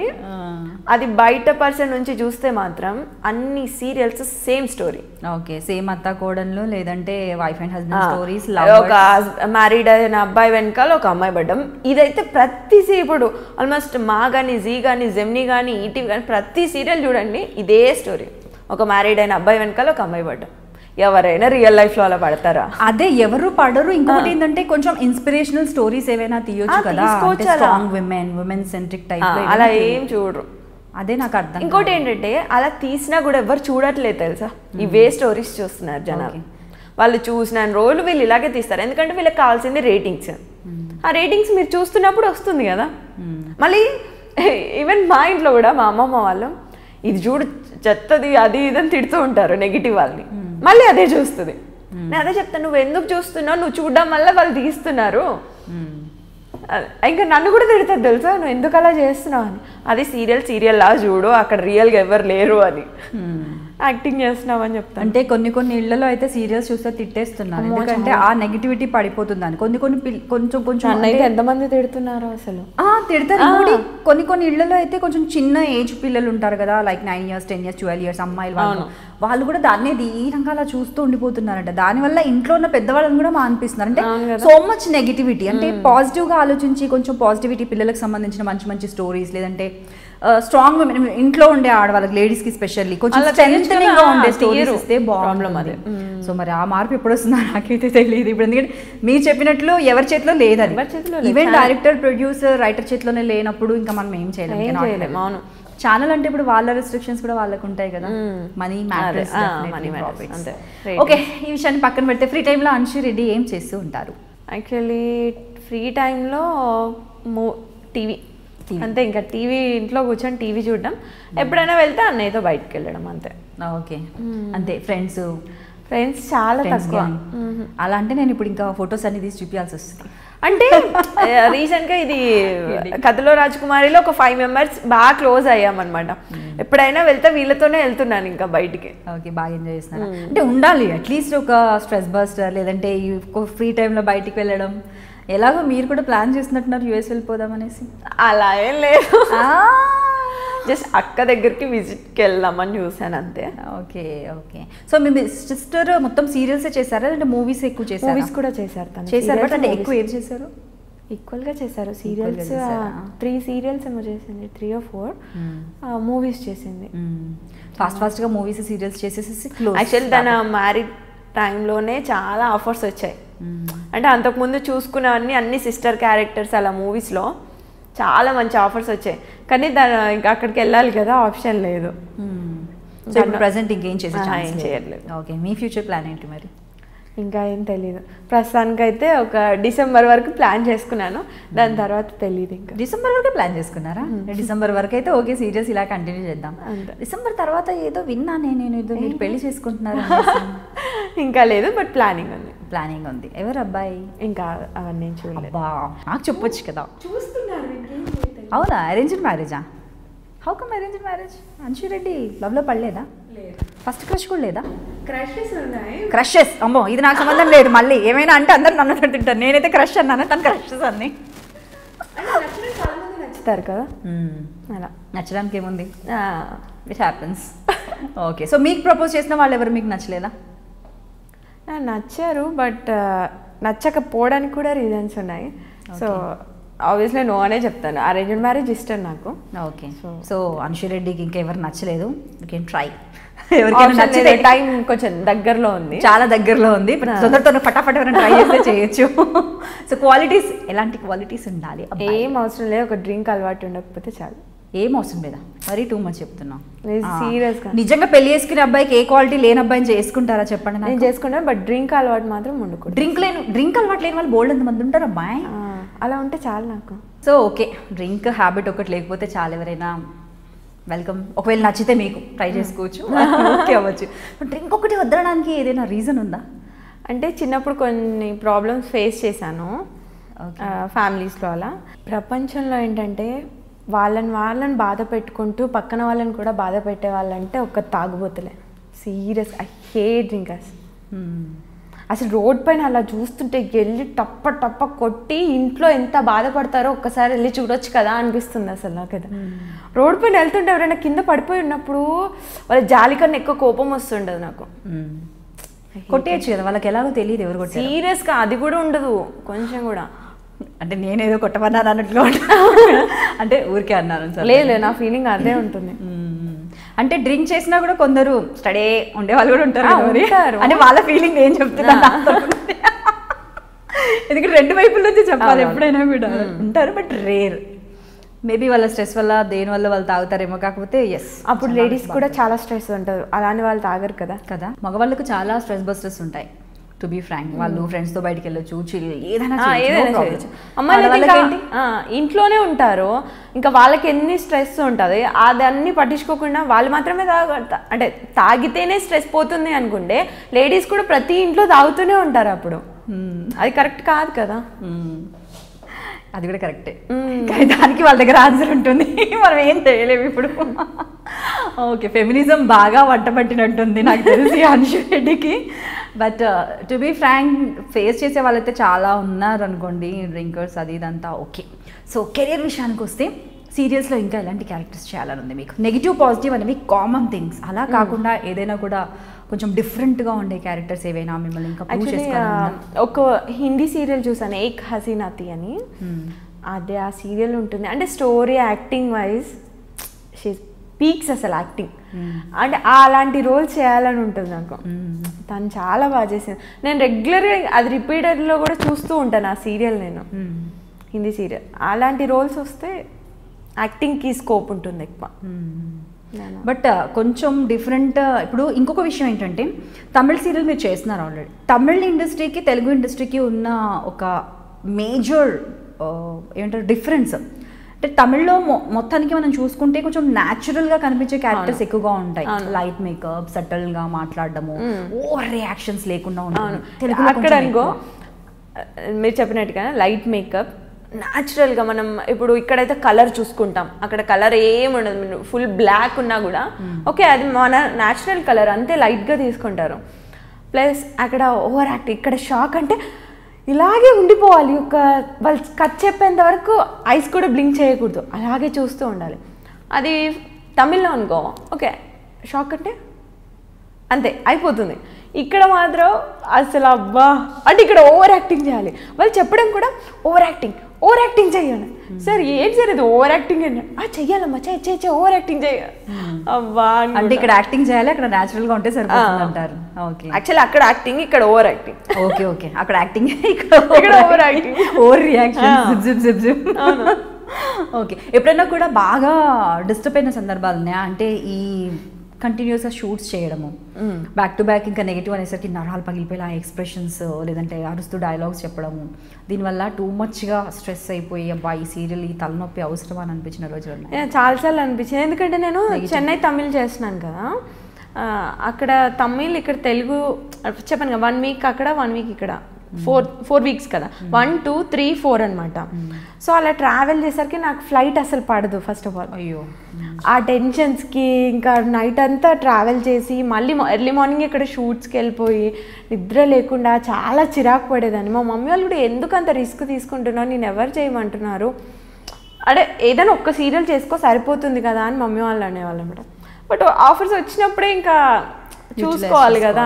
అది బయట పర్సన్ నుంచి చూస్తే మాత్రం అన్ని serials same story okay same అత్త కోడన్లు లేదంటే వైఫ్ అండ్ ఆ, హస్బెండ్ స్టోరీస్ ఒక మ్యారీడ్ అయిన అబ్బాయి వెనకాల ఒక అమ్మాయి పడ్డం ఇదైతే ప్రతి సీ- ఇప్పుడు ఆల్మోస్ట్ మా కానీ జీ కానీ జెమ్నీ కానీ ఈటీవీ కానీ ప్రతి సీరియల్ చూడండి ఇదే స్టోరీ ఒక మ్యారీడ్ అయిన అబ్బాయి వెనకాల ఒక అమ్మాయి పడ్డం ఎవరైనా రియల్ లైఫ్లో అలా పడతారా అదే ఎవరు పడరు ఇంకొకటి ఏంటంటే కొంచెం ఇన్స్పిరేషనల్ స్టోరీస్ ఏవైనా తీయొచ్చు ఆ, కదా తీసుకోవచ్చు అలా. స్ట్రాంగ్ విమెన్ విమెన్ సెంట్రిక్ ఆ, టైప్ అలా ఏం చూడరు అదే నాకు అర్థం ఇంకోటి ఏంటంటే అలా తీసినా కూడా ఎవరు చూడట్లేదు తెలుసా ఇవే స్టోరీస్ చూస్తున్నారు జనాలు వాళ్ళు చూసిన రోజులు వీళ్ళు ఇలాగే తీస్తారు ఎందుకంటే వీళ్ళకి కావాల్సింది రేటింగ్స్ ఆ రేటింగ్స్ మీరు చూస్తున్నప్పుడు వస్తుంది కదా మళ్ళీ ఈవెన్ మా ఇంట్లో కూడా మా అమ్మమ్మ వాళ్ళు ఇది చూడు చెత్తది అది ఇది అని తిడుతూ ఉంటారు నెగిటివ్ వాళ్ళని మళ్ళీ అదే చూస్తుంది నేను అదే చెప్తాను నువ్వు ఎందుకు చూస్తున్నావు నువ్వు చూడడం వల్ల వాళ్ళు తీస్తున్నారు అ- ఇంకా నన్ను కూడా తిడతారు తెలుసా నువ్వు ఎందుకు అలా చేస్తున్నావు అని అది సీరియల్ సీరియల్ లా చూడు అక్కడ రియల్గా ఎవరు లేరు అని యాక్టింగ్ చేస్తున్నావు అని చెప్తాను అంటే కొన్ని కొన్ని ఇళ్లలో అయితే సీరియల్స్ చూస్తే తిట్టేస్తున్నారు ఎందుకంటే ఆ నెగిటివిటీ పడిపోతుందని కొన్ని కొన్ని పిల్- కొంచెం కొంచెం నన్నైతే ఎంతమంది తిడుతున్నారు అసలు ఆ, తిడతారు ఇంకోటి కొన్ని కొన్ని ఇళ్లలో అయితే కొంచెం చిన్న ఏజ్ పిల్లలు ఉంటారు కదా like nine years ten years twelve years అమ్మాయిలు వాళ్ళు వాళ్ళు కూడా దాన్నే దీనంగా అలా చూస్తూ ఉండిపోతున్నారంట దానివల్ల ఇంట్లో ఉన్న పెద్దవాళ్ళని కూడా మా అనిపిస్తున్నారు అంటే సో మచ్ నెగిటివిటీ అంటే పాజిటివ్ గా ఆలోచించి కొంచెం పాజిటివిటీ పిల్లలకు సంబంధించిన మంచి మంచి స్టోరీస్ లేదంటే స్ట్రాంగ్ ఇంట్లో ఉండే ఆడవాళ్ళకి లేడీస్ కి స్పెషల్లీ కొంచెం అలా strengthening గా చేయొచ్చు ఉండే కదా, స్టోరీస్ తీయరు. ఇస్తే Problem బాగుంటుంది అది. సో మరి ఆ మార్పు ఎప్పుడు వస్తుందో నాకైతే తెలియదు ఇప్పుడు ఎందుకంటే మీరు చెప్పినట్లు ఎవరి చేతిలో లేదు అది ఎవరి చేతిలో లేదు. ఈవెన్ డైరెక్టర్ ప్రొడ్యూసర్ రైటర్ చేతిలోనే లేనప్పుడు ఇంకా మనం ఏం చేయలేం ఏం cannot చేయలేం, help. అవును. ఛానల్ అంటే ఇప్పుడు వాళ్ళ రెస్ట్రిక్షన్స్ కూడా వాళ్ళకు ఉంటాయి కదా మనీ మ్యాటర్స్ అదే, ఆ, money matters, అంతే. ఓకే ఈ విషయాన్ని పక్కన పెడితే ఫ్రీ టైంలో అంశు రెడ్డి ఏం చేస్తూ ఉంటారు యాక్చువల్లీ ఫ్రీ టైంలో మూ టీవీ అంతే ఇంకా టీవీ ఇంట్లో కూర్చొని టీవీ చూడడం ఎప్పుడైనా వెళ్తే అన్నయ్యతో బయటకు వెళ్ళడం అంతే ఓకే అంతే ఫ్రెండ్స్ ఫ్రెండ్స్ చాలా తక్కువ అలా అంటే నేను ఇప్పుడు ఇంకా ఫొటోస్ అన్ని తీసి చూపించాల్సి వస్తుంది అంటే రీసెంట్ గా ఇది కథలో రాజకుమారిలో ఒక ఫైవ్ మెంబర్స్ బాగా క్లోజ్ అయ్యామన్నమాట ఎప్పుడైనా వెళ్తే వీళ్ళతోనే వెళ్తున్నాను ఇంకా బయటికి ఓకే బాగా ఎంజాయ్ చేస్తున్నారు అంటే ఉండాలి అట్లీస్ట్ ఒక స్ట్రెస్ బస్టర్ లేదంటే ఈ ఫ్రీ టైంలో బయటికి వెళ్ళడం ఎలాగో మీరు కూడా ప్లాన్ చేస్తున్నట్టున్నారు యూఎస్ వెళ్ళిపోదాం అనేసి అలా ఏం లేదు జస్ట్ అక్క దగ్గరికి విజిట్కి వెళ్దామని చూసాను అంతే ఓకే ఓకే సో మీ సిస్టర్ మొత్తం సీరియల్స్ చేశారా లేదంటే మూవీస్ ఎక్కువ చేశారా మూవీస్ కూడా చేశారు తను చేశారు బట్ అంటే Serials, ఎక్కువ ఏం చేశారు ఈక్వల్ గా చేశారు Equal గా సీరియల్స్ చేశారా? త్రీ సీరియల్స్ ఏమో చేసింది త్రీ ఓ ఫోర్ మూవీస్ చేసింది ఫాస్ట్ ఫాస్ట్ గా మూవీస్ సీరియల్స్ చేసేసి క్లోజ్ యాక్చువల్లీ తన మ్యారీడ్ టైంలోనే చాలా ఆఫర్స్ వచ్చాయి అంటే అంతకుముందు చూసుకున్నవన్నీ అన్ని సిస్టర్ క్యారెక్టర్స్ అలా మూవీస్లో చాలా మంచి ఆఫర్స్ వచ్చాయి కానీ దాని ఇంకా అక్కడికి వెళ్ళాలి కదా ఆప్షన్ లేదు సో ఇప్పుడు ప్రెసెంట్ ఇంకేం చేసే ఆహా, ఛాన్స్ ఏం చేయట్లేదు. ఓకే మీ ఫ్యూచర్ ప్లాన్ ఏంటి మరి ఇంకా ఏం తెలియదు ప్రస్తుతానికైతే ఒక డిసెంబర్ వరకు ప్లాన్ చేసుకున్నాను దాని తర్వాత తెలియదు ఇంకా డిసెంబర్ వరకు ప్లాన్ చేసుకున్నారా డిసెంబర్ వరకు అయితే ఓకే సీరియస్ ఇలా కంటిన్యూ చేద్దాం అంతే. డిసెంబర్ తర్వాత ఏదో విన్నా నేను ఏదో మీరు పెళ్లి చేసుకుంటున్నారు ఇంకా లేదు బట్ ప్లానింగ్ ఉంది ప్లానింగ్ ఉంది ఎవరు అబ్బాయి ఇంకా అవన్నీ ఏం చూడలేదు అబ్బా నాకు చెప్పొచ్చు కదా అవునా అరేంజ్డ్ మ్యారేజా how come arranged marriage Anshu Reddy లవ్లో పడలేదా ఫస్ట్ క్రష్ కూడా లేదా క్రషెస్ ఉన్నాయి క్రషెస్ అమ్మో ఇది నాకు సంబంధం లేదు మళ్ళీ ఏమైనా అంటే అందరు నన్ను తింటారు నేనైతే క్రష్ అన్నాను తను క్రషెస్ అన్ని నచ్చుతారు కదా అలా నచ్చడానికి ఏముంది ఆ, ఇట్ హ్యాపెన్స్ ఓకే సో మీకు ప్రపోజ్ చేసిన వాళ్ళు ఎవరు మీకు నచ్చలేదా ఆ, నచ్చారు బట్ నచ్చకపోవడానికి కూడా రీజన్స్ ఉన్నాయి సో ఆబ్వియస్లీ నో అనే చెప్తాను అరేంజ్డ్ మ్యారేజ్ ఇష్టం నాకు ఓకే సో అంశు రెడ్డికి ఇంకెవరు నచ్చలేదు యూ కెన్ ట్రై ఎవరికైనా నచ్చితే టైం కొంచెం దగ్గరలో ఉంది చాలా దగ్గరలో ఉంది ఇప్పుడు తొందర తొందర ఫటాఫట్ ఎవరైనా ట్రై చేస్తే చేయొచ్చు సో క్వాలిటీస్ ఎలాంటి క్వాలిటీస్ ఉండాలి అబ్బాయి? ఏం అవసరం లేదు ఒక డ్రింక్ అలవాటు ఉండకపోతే చాలు ఏం అవసరం లేదా మరీ టూ మచ్ చెప్తున్నా లేదు, ఆ, serious గా. నిజంగా పెళ్లి చేసుకునే అబ్బాయికి ఏ క్వాలిటీ లేని అబ్బాయిని చేసుకుంటారా చెప్పండి నేను నాకు చేసుకున్నాను బట్ డ్రింక్ అలవాటు మాత్రం ఉండకూడదు డ్రింక్ లేని డ్రింక్ అలవాటు లేని వాళ్ళు బోల్డ్ ఎంతమంది ఉంటారు అబ్బాయి ఆ, అలా ఉంటే చాలు నాకు సో ఓకే డ్రింక్ హ్యాబిట్ ఒకటి లేకపోతే చాలా ఎవరైనా వెల్కమ్ ఒకవేళ నచ్చితే మీకు ట్రై చేసుకోవచ్చు ఓకే అవ్వచ్చు డ్రింక్ ఒకటి వద్దడానికి ఏదైనా రీజన్ ఉందా అంటే చిన్నప్పుడు కొన్ని ప్రాబ్లమ్స్ ఫేస్ చేశాను Okay. ఫ్యామిలీస్లో అలా ప్రపంచంలో ఏంటంటే వాళ్ళని వాళ్ళని బాధ పెట్టుకుంటూ పక్కన వాళ్ళని కూడా బాధ పెట్టే వాళ్ళంటే ఒక తాగుబోతులే సీరియస్ ఐ హేట్ డ్రింకర్స్ అసలు రోడ్ పైన అలా చూస్తుంటే వెళ్ళి టప్ప టప్ప కొట్టి ఇంట్లో ఎంత బాధపడతారో ఒక్కసారి వెళ్ళి చూడొచ్చు కదా అనిపిస్తుంది అసలు నాకు కదా రోడ్ పైన వెళ్తుంటే ఎవరైనా కింద పడిపోయి ఉన్నప్పుడు వాళ్ళ జాలి కన్నా ఎక్కువ కోపం వస్తుండదు నాకు కొట్టేయచ్చు కదా వాళ్ళకి ఎలాగో తెలియదు ఎవరు కొట్టారు సీరియస్గా అది కూడా ఉండదు కొంచెం కూడా అంటే నేనేదో కొట్టమన్నాను అన్నట్లు అంటే ఊరికే అన్నాను సార్ లేదు లేదు, నా ఫీలింగ్ అదే ఉంటుంది మ్మ్. అంటే డ్రింక్ చేసినా కూడా కొందరు స్టడీ ఉండే వాళ్ళు కూడా ఉంటారు ఆ, కదా మరి. ఉంటారు. అంటే వాళ్ళ ఫీలింగ్ ఏం చెప్తున్నా ఎందుకంటే రెండు వైపుల నుంచి చెప్పాలి అవునవును. ఎప్పుడైనా కూడా ఉంటారు బట్ రేర్ మేబీ వాళ్ళ స్ట్రెస్ వల్ల దేని వల్ల వాళ్ళు తాగుతారేమో కాకపోతే ఎస్ అప్పుడు లేడీస్ కూడా చాలా స్ట్రెస్ ఉంటారు అలానే వాళ్ళు తాగరు కదా కదా మగవాళ్ళకు చాలా స్ట్రెస్ బస్టర్స్ ఉంటాయి టు బీ ఫ్రాంక్ వాళ్ళు ఫ్రెండ్స్ తో బయటికి వెళ్ళొచ్చు చిల్ ఏదైనా ఆ, చేయొచ్చు, no ఏదైనా problem. చేయొచ్చు అమ్మాయిలు అయితే ఆడవాళ్ళకి ఇంకా, ఏంటి? ఆ, ఇంట్లోనే ఉంటారు ఇంకా వాళ్ళకి ఎన్ని స్ట్రెస్ ఉంటుంది అదన్నీ పట్టించుకోకుండా వాళ్ళు మాత్రమే తాగ అంటే తాగితేనే స్ట్రెస్ పోతుంది అనుకుంటే లేడీస్ కూడా ప్రతి ఇంట్లో తాగుతూనే ఉంటారు అప్పుడు అది కరెక్ట్ కాదు కదా మ్మ్. అది కూడా కరెక్టే కానీ దానికి వాళ్ళ దగ్గర ఆన్సర్ ఉంటుంది మనం ఏం చేయలేము ఇప్పుడు ఓకే ఫెమినిజం బాగా వంట పట్టినట్టుంది నాకు తెలిసి అంశు రెడ్డికి but to be frank face చేసే వాళ్ళైతే చాలా ఉన్నారు అనుకోండి డ్రింకర్స్ అది ఇదంతా ఓకే సో కెరియర్ విషయానికి వస్తే సీరియల్స్లో ఇంకా ఎలాంటి క్యారెక్టర్స్ చేయాలని ఉంది మీకు నెగిటివ్ పాజిటివ్ అనేవి కామన్ థింగ్స్ అలా కాకుండా ఏదైనా కూడా కొంచెం డిఫరెంట్గా ఉండే క్యారెక్టర్స్ ఏవైనా మిమ్మల్ని ఇంకా ప్రూవ్ యాక్చువల్లీ చేసుకోవాలని ఒక హిందీ సీరియల్ చూసాను ఏక్ హసీనాతి అని అదే ఆ సీరియల్ ఉంటుంది అంటే story acting wise she peaks అసలు యాక్టింగ్ అంటే ఆ అలాంటి రోల్ చేయాలని ఉంటుంది నాకు తను చాలా బాగా చేసింది నేను రెగ్యులర్గా అది రిపీటెడ్లో కూడా చూస్తూ ఉంటాను ఆ సీరియల్ నేను హిందీ సీరియల్ అలాంటి రోల్స్ వస్తే యాక్టింగ్కి స్కోప్ ఉంటుంది ఎక్కువ నేను- బట్ కొంచెం డిఫరెంట్ ఇప్పుడు ఇంకొక విషయం ఏంటంటే తమిళ సీరియల్ మీరు చేస్తున్నారు ఆల్రెడీ తమిళ ఇండస్ట్రీకి తెలుగు ఇండస్ట్రీకి ఉన్న ఒక మేజర్ ఏమంటారు డిఫరెన్స్ అంటే తమిళ్లో మొ- మొత్తానికి మనం చూసుకుంటే కొంచెం న్యాచురల్గా కనిపించే క్యారెక్టర్స్ ఎక్కువగా ఉంటాయి లైట్ మేకప్ సటిల్గా మాట్లాడడము ఓవర్ రియాక్షన్స్ లేకుండా అవును ఉంటుంది తెలుగులో అక్కడ కొంచెం అనుకో ఎక్కువ. మీరు చెప్పినట్టుగా లైట్ మేకప్ న్యాచురల్గా మనం ఇప్పుడు ఇక్కడైతే కలర్ చూసుకుంటాం అక్కడ కలర్ ఏమి ఉండదు ఫుల్ బ్లాక్ ఉన్నా కూడా ఓకే అది మన న్యాచురల్ కలర్ అంతే లైట్గా తీసుకుంటారు ప్లస్ అక్కడ ఓవర్ యాక్ట్ ఇక్కడ షాక్ అంటే ఇలాగే ఉండిపోవాలి ఒక వాళ్ళు కట్ చెప్పేంత వరకు ఐస్ కూడా బ్లింక్ చేయకూడదు అలాగే చూస్తూ ఉండాలి అది తమిళ్లో అనుకో ఓకే షాక్ అంటే అంతే అయిపోతుంది ఇక్కడ మాత్రం అసలు అబ్బా అంటే ఇక్కడ ఓవర్ యాక్టింగ్ చేయాలి వాళ్ళు చెప్పడం కూడా ఓవర్ యాక్టింగ్ ఓవర్ యాక్టింగ్ చేయండి సార్ ఏం సార్ ఇది ఓవర్ యాక్టింగ్ అండి ఆ చెయ్యాలమ్మా చెయ్యి చెయ్యి చెయ్యి ఓవర్ యాక్టింగ్ చేయ అబ్బా అంటే ఇక్కడ యాక్టింగ్ చేయాలి అక్కడ న్యాచురల్గా ఉంటే సరిపోతుంది అంటారు ఓకే యాక్చువల్లీ అక్కడ యాక్టింగ్ ఇక్కడ ఓవర్ యాక్టింగ్ ఓకే ఓకే అక్కడ యాక్టింగ్ ఇక్కడ over acting. Over reaction zip zip zip zip okay ఎప్పుడైనా కూడా బాగా డిస్టర్బ్ అయిన సందర్భాలు ఉన్నాయా అంటే ఈ కంటిన్యూస్గా షూట్స్ చేయడము బ్యాక్ టు బ్యాక్ ఇంకా నెగిటివ్ అనేసరికి నరాలు పగిలిపోయి ఆ ఎక్స్ప్రెషన్స్ లేదంటే అరుస్తూ డైలాగ్స్ చెప్పడము దీనివల్ల టూ మచ్గా స్ట్రెస్ అయిపోయి అబ్బా ఈ సీరియల్ ఈ తలనొప్పి అవసరమా అని అనిపించిన రోజులు ఉన్నాయి నేను చాలాసార్లు అనిపించింది ఎందుకంటే నేను చెన్నై తమిళ్ చేస్తున్నాను కదా ఆ, అక్కడ తమిళ్ ఇక్కడ తెలుగు చెప్పాను కదా వన్ వీక్ అక్కడ వన్ వీక్ ఇక్కడ ఫోర్ ఫోర్ వీక్స్ కదా వన్ టూ త్రీ ఫోర్ అనమాట సో అలా ట్రావెల్ చేసరికి నాకు ఫ్లైట్ అసలు పడదు ఫస్ట్ ఆఫ్ ఆల్ అయ్యో ఆ టెన్షన్స్కి ఇంకా నైట్ అంతా ట్రావెల్ చేసి మళ్ళీ ఎర్లీ మార్నింగ్ ఇక్కడ షూట్స్కి వెళ్ళిపోయి నిద్ర లేకుండా చాలా చిరాకు పడేదాన్ని మా మమ్మీ వాళ్ళు కూడా ఎందుకు అంత రిస్క్ తీసుకుంటున్నావు నేను ఎవరు చేయమంటున్నారు అంటే ఏదైనా ఒక్క సీరియల్ చేసుకో సరిపోతుంది కదా అని మమ్మీ వాళ్ళు అనేవాళ్ళు అనమాట బట్ ఆఫర్స్ వచ్చినప్పుడే ఇంకా చూసుకోవాలి కదా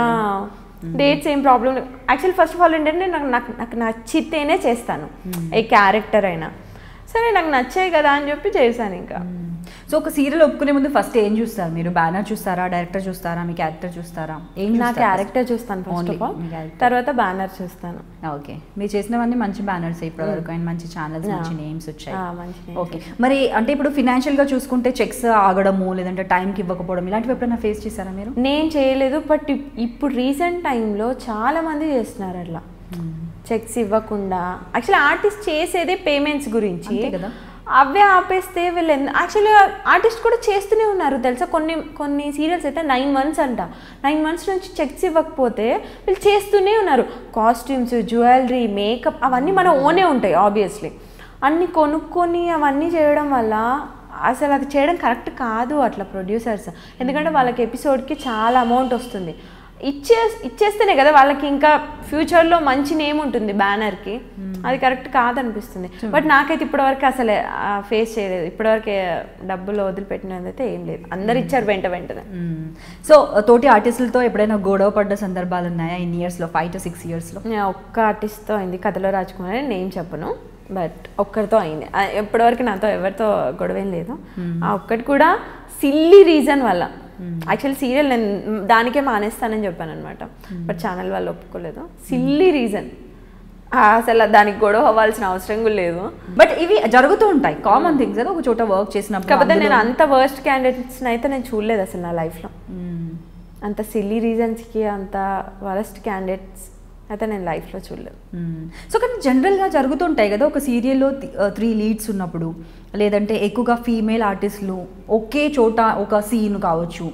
డేట్స్ ఏం problem actually first of all ఏంటంటే నాకు నాకు నాకు నచ్చితేనే చేస్తాను ఏ క్యారెక్టర్ అయినా సరే నాకు నచ్చాయి కదా అని చెప్పి చేశాను ఇంకా సో ఒక సీరియల్ ఒప్పుకునే ముందు ఫస్ట్ ఏం చూస్తారు మీరు బ్యానర్ చూస్తారా డైరెక్టర్ చూస్తారా మీ క్యారెక్టర్ చూస్తారా ఏం నా చూస్తారు క్యారెక్టర్ చూస్తాను ఫస్ట్ Only ఆఫ్ ఆల్ మీ character. తర్వాత బ్యానర్ చూస్తాను ఓకే మీరు చేసినవన్నీ మంచి బ్యానర్స్ ఇప్పటి వరకు అండ్ మంచి ఛానల్స్ Yeah. మంచి నేమ్స్ వచ్చాయి ఆ, మంచి names ఓకే మరి అంటే ఇప్పుడు ఫినాన్షియల్ గా చూసుకుంటే చెక్స్ ఆగడము లేదంటే టైంకి ఇవ్వకపోవడం ఇలాంటివి ఎప్పుడైనా ఫేస్ చేశారా మీరు నేను చేయలేదు బట్ ఇప్పుడు రీసెంట్ టైంలో చాలా మంది చేస్తున్నారు అట్లా చెక్స్ ఇవ్వకుండా యాక్చువల్లీ ఆర్టిస్ట్ చేసేదే పేమెంట్స్ గురించి అంతే కదా. అవే ఆపేస్తే వీళ్ళు యాక్చువల్లీ ఆర్టిస్ట్ కూడా చేస్తూనే ఉన్నారు తెలుసా కొన్ని కొన్ని సీరియల్స్ అయితే నైన్ మంత్స్ అంట నైన్ మంత్స్ నుంచి చెక్స్ ఇవ్వకపోతే వీళ్ళు చేస్తూనే ఉన్నారు కాస్ట్యూమ్స్ జ్యువెలరీ మేకప్ అవన్నీ మన ఓనే ఉంటాయి ఆబ్వియస్లీ అన్ని కొనుక్కొని అవన్నీ చేయడం వల్ల అసలు అది చేయడం కరెక్ట్ కాదు అట్లా ప్రొడ్యూసర్స్ ఎందుకంటే వాళ్ళకి ఎపిసోడ్కి చాలా అమౌంట్ వస్తుంది ఇచ్చే ఇచ్చేస్తేనే కదా వాళ్ళకి ఇంకా ఫ్యూచర్లో మంచి నేమ్ ఉంటుంది బ్యానర్కి అది కరెక్ట్ కాదనిపిస్తుంది బట్ నాకైతే ఇప్పటివరకు అసలు ఫేస్ చేయలేదు ఇప్పటివరకు డబ్బులు వదిలిపెట్టినది అయితే ఏం లేదు అందరు ఇచ్చారు వెంట వెంటనే సో తోటి ఆర్టిస్టులతో ఎప్పుడైనా గొడవ పడ్డ సందర్భాలు ఉన్నాయా ఇన్ ఇయర్స్ లో ఫైవ్ టు సిక్స్ ఇయర్స్ లో నేను ఒక్క ఆర్టిస్ట్తో అయింది కథలో రాజకుమారి నేమ్ చెప్పను బట్ ఒక్కరితో అయింది ఆ, ఇప్పటివరకు నాతో ఎవరితో గొడవ ఏం లేదు ఆ ఒక్కటి కూడా సిల్లీ రీజన్ వల్ల యాక్చువల్లీ సీరియల్ నేను దానికే మానేస్తానని చెప్పాను అనమాట బట్ ఛానల్ వాళ్ళు ఒప్పుకోలేదు సిల్లీ రీజన్ అసలు దానికి గొడవ అవ్వాల్సిన అవసరం కూడా లేదు బట్ ఇవి జరుగుతూ ఉంటాయి కామన్ థింగ్స్ కదా ఒక చోట వర్క్ చేసినప్పుడు కాకపోతే నేను అందులో- అంత వర్స్ట్ క్యాండిడేట్స్ని అయితే నేను చూడలేదు అసలు నా లైఫ్లో మ్మ్. అంత సిల్లీ రీజన్స్కి అంత వరస్ట్ క్యాండిడేట్స్ అయితే నేను లైఫ్లో చూడలేదు మ్మ్. సో కానీ జనరల్గా జరుగుతుంటాయి కదా ఒక సీరియల్లో త్రీ లీడ్స్ ఉన్నప్పుడు లేదంటే ఎక్కువగా ఫీమేల్ ఆర్టిస్టులు ఒకే చోట ఒక సీన్ కావచ్చు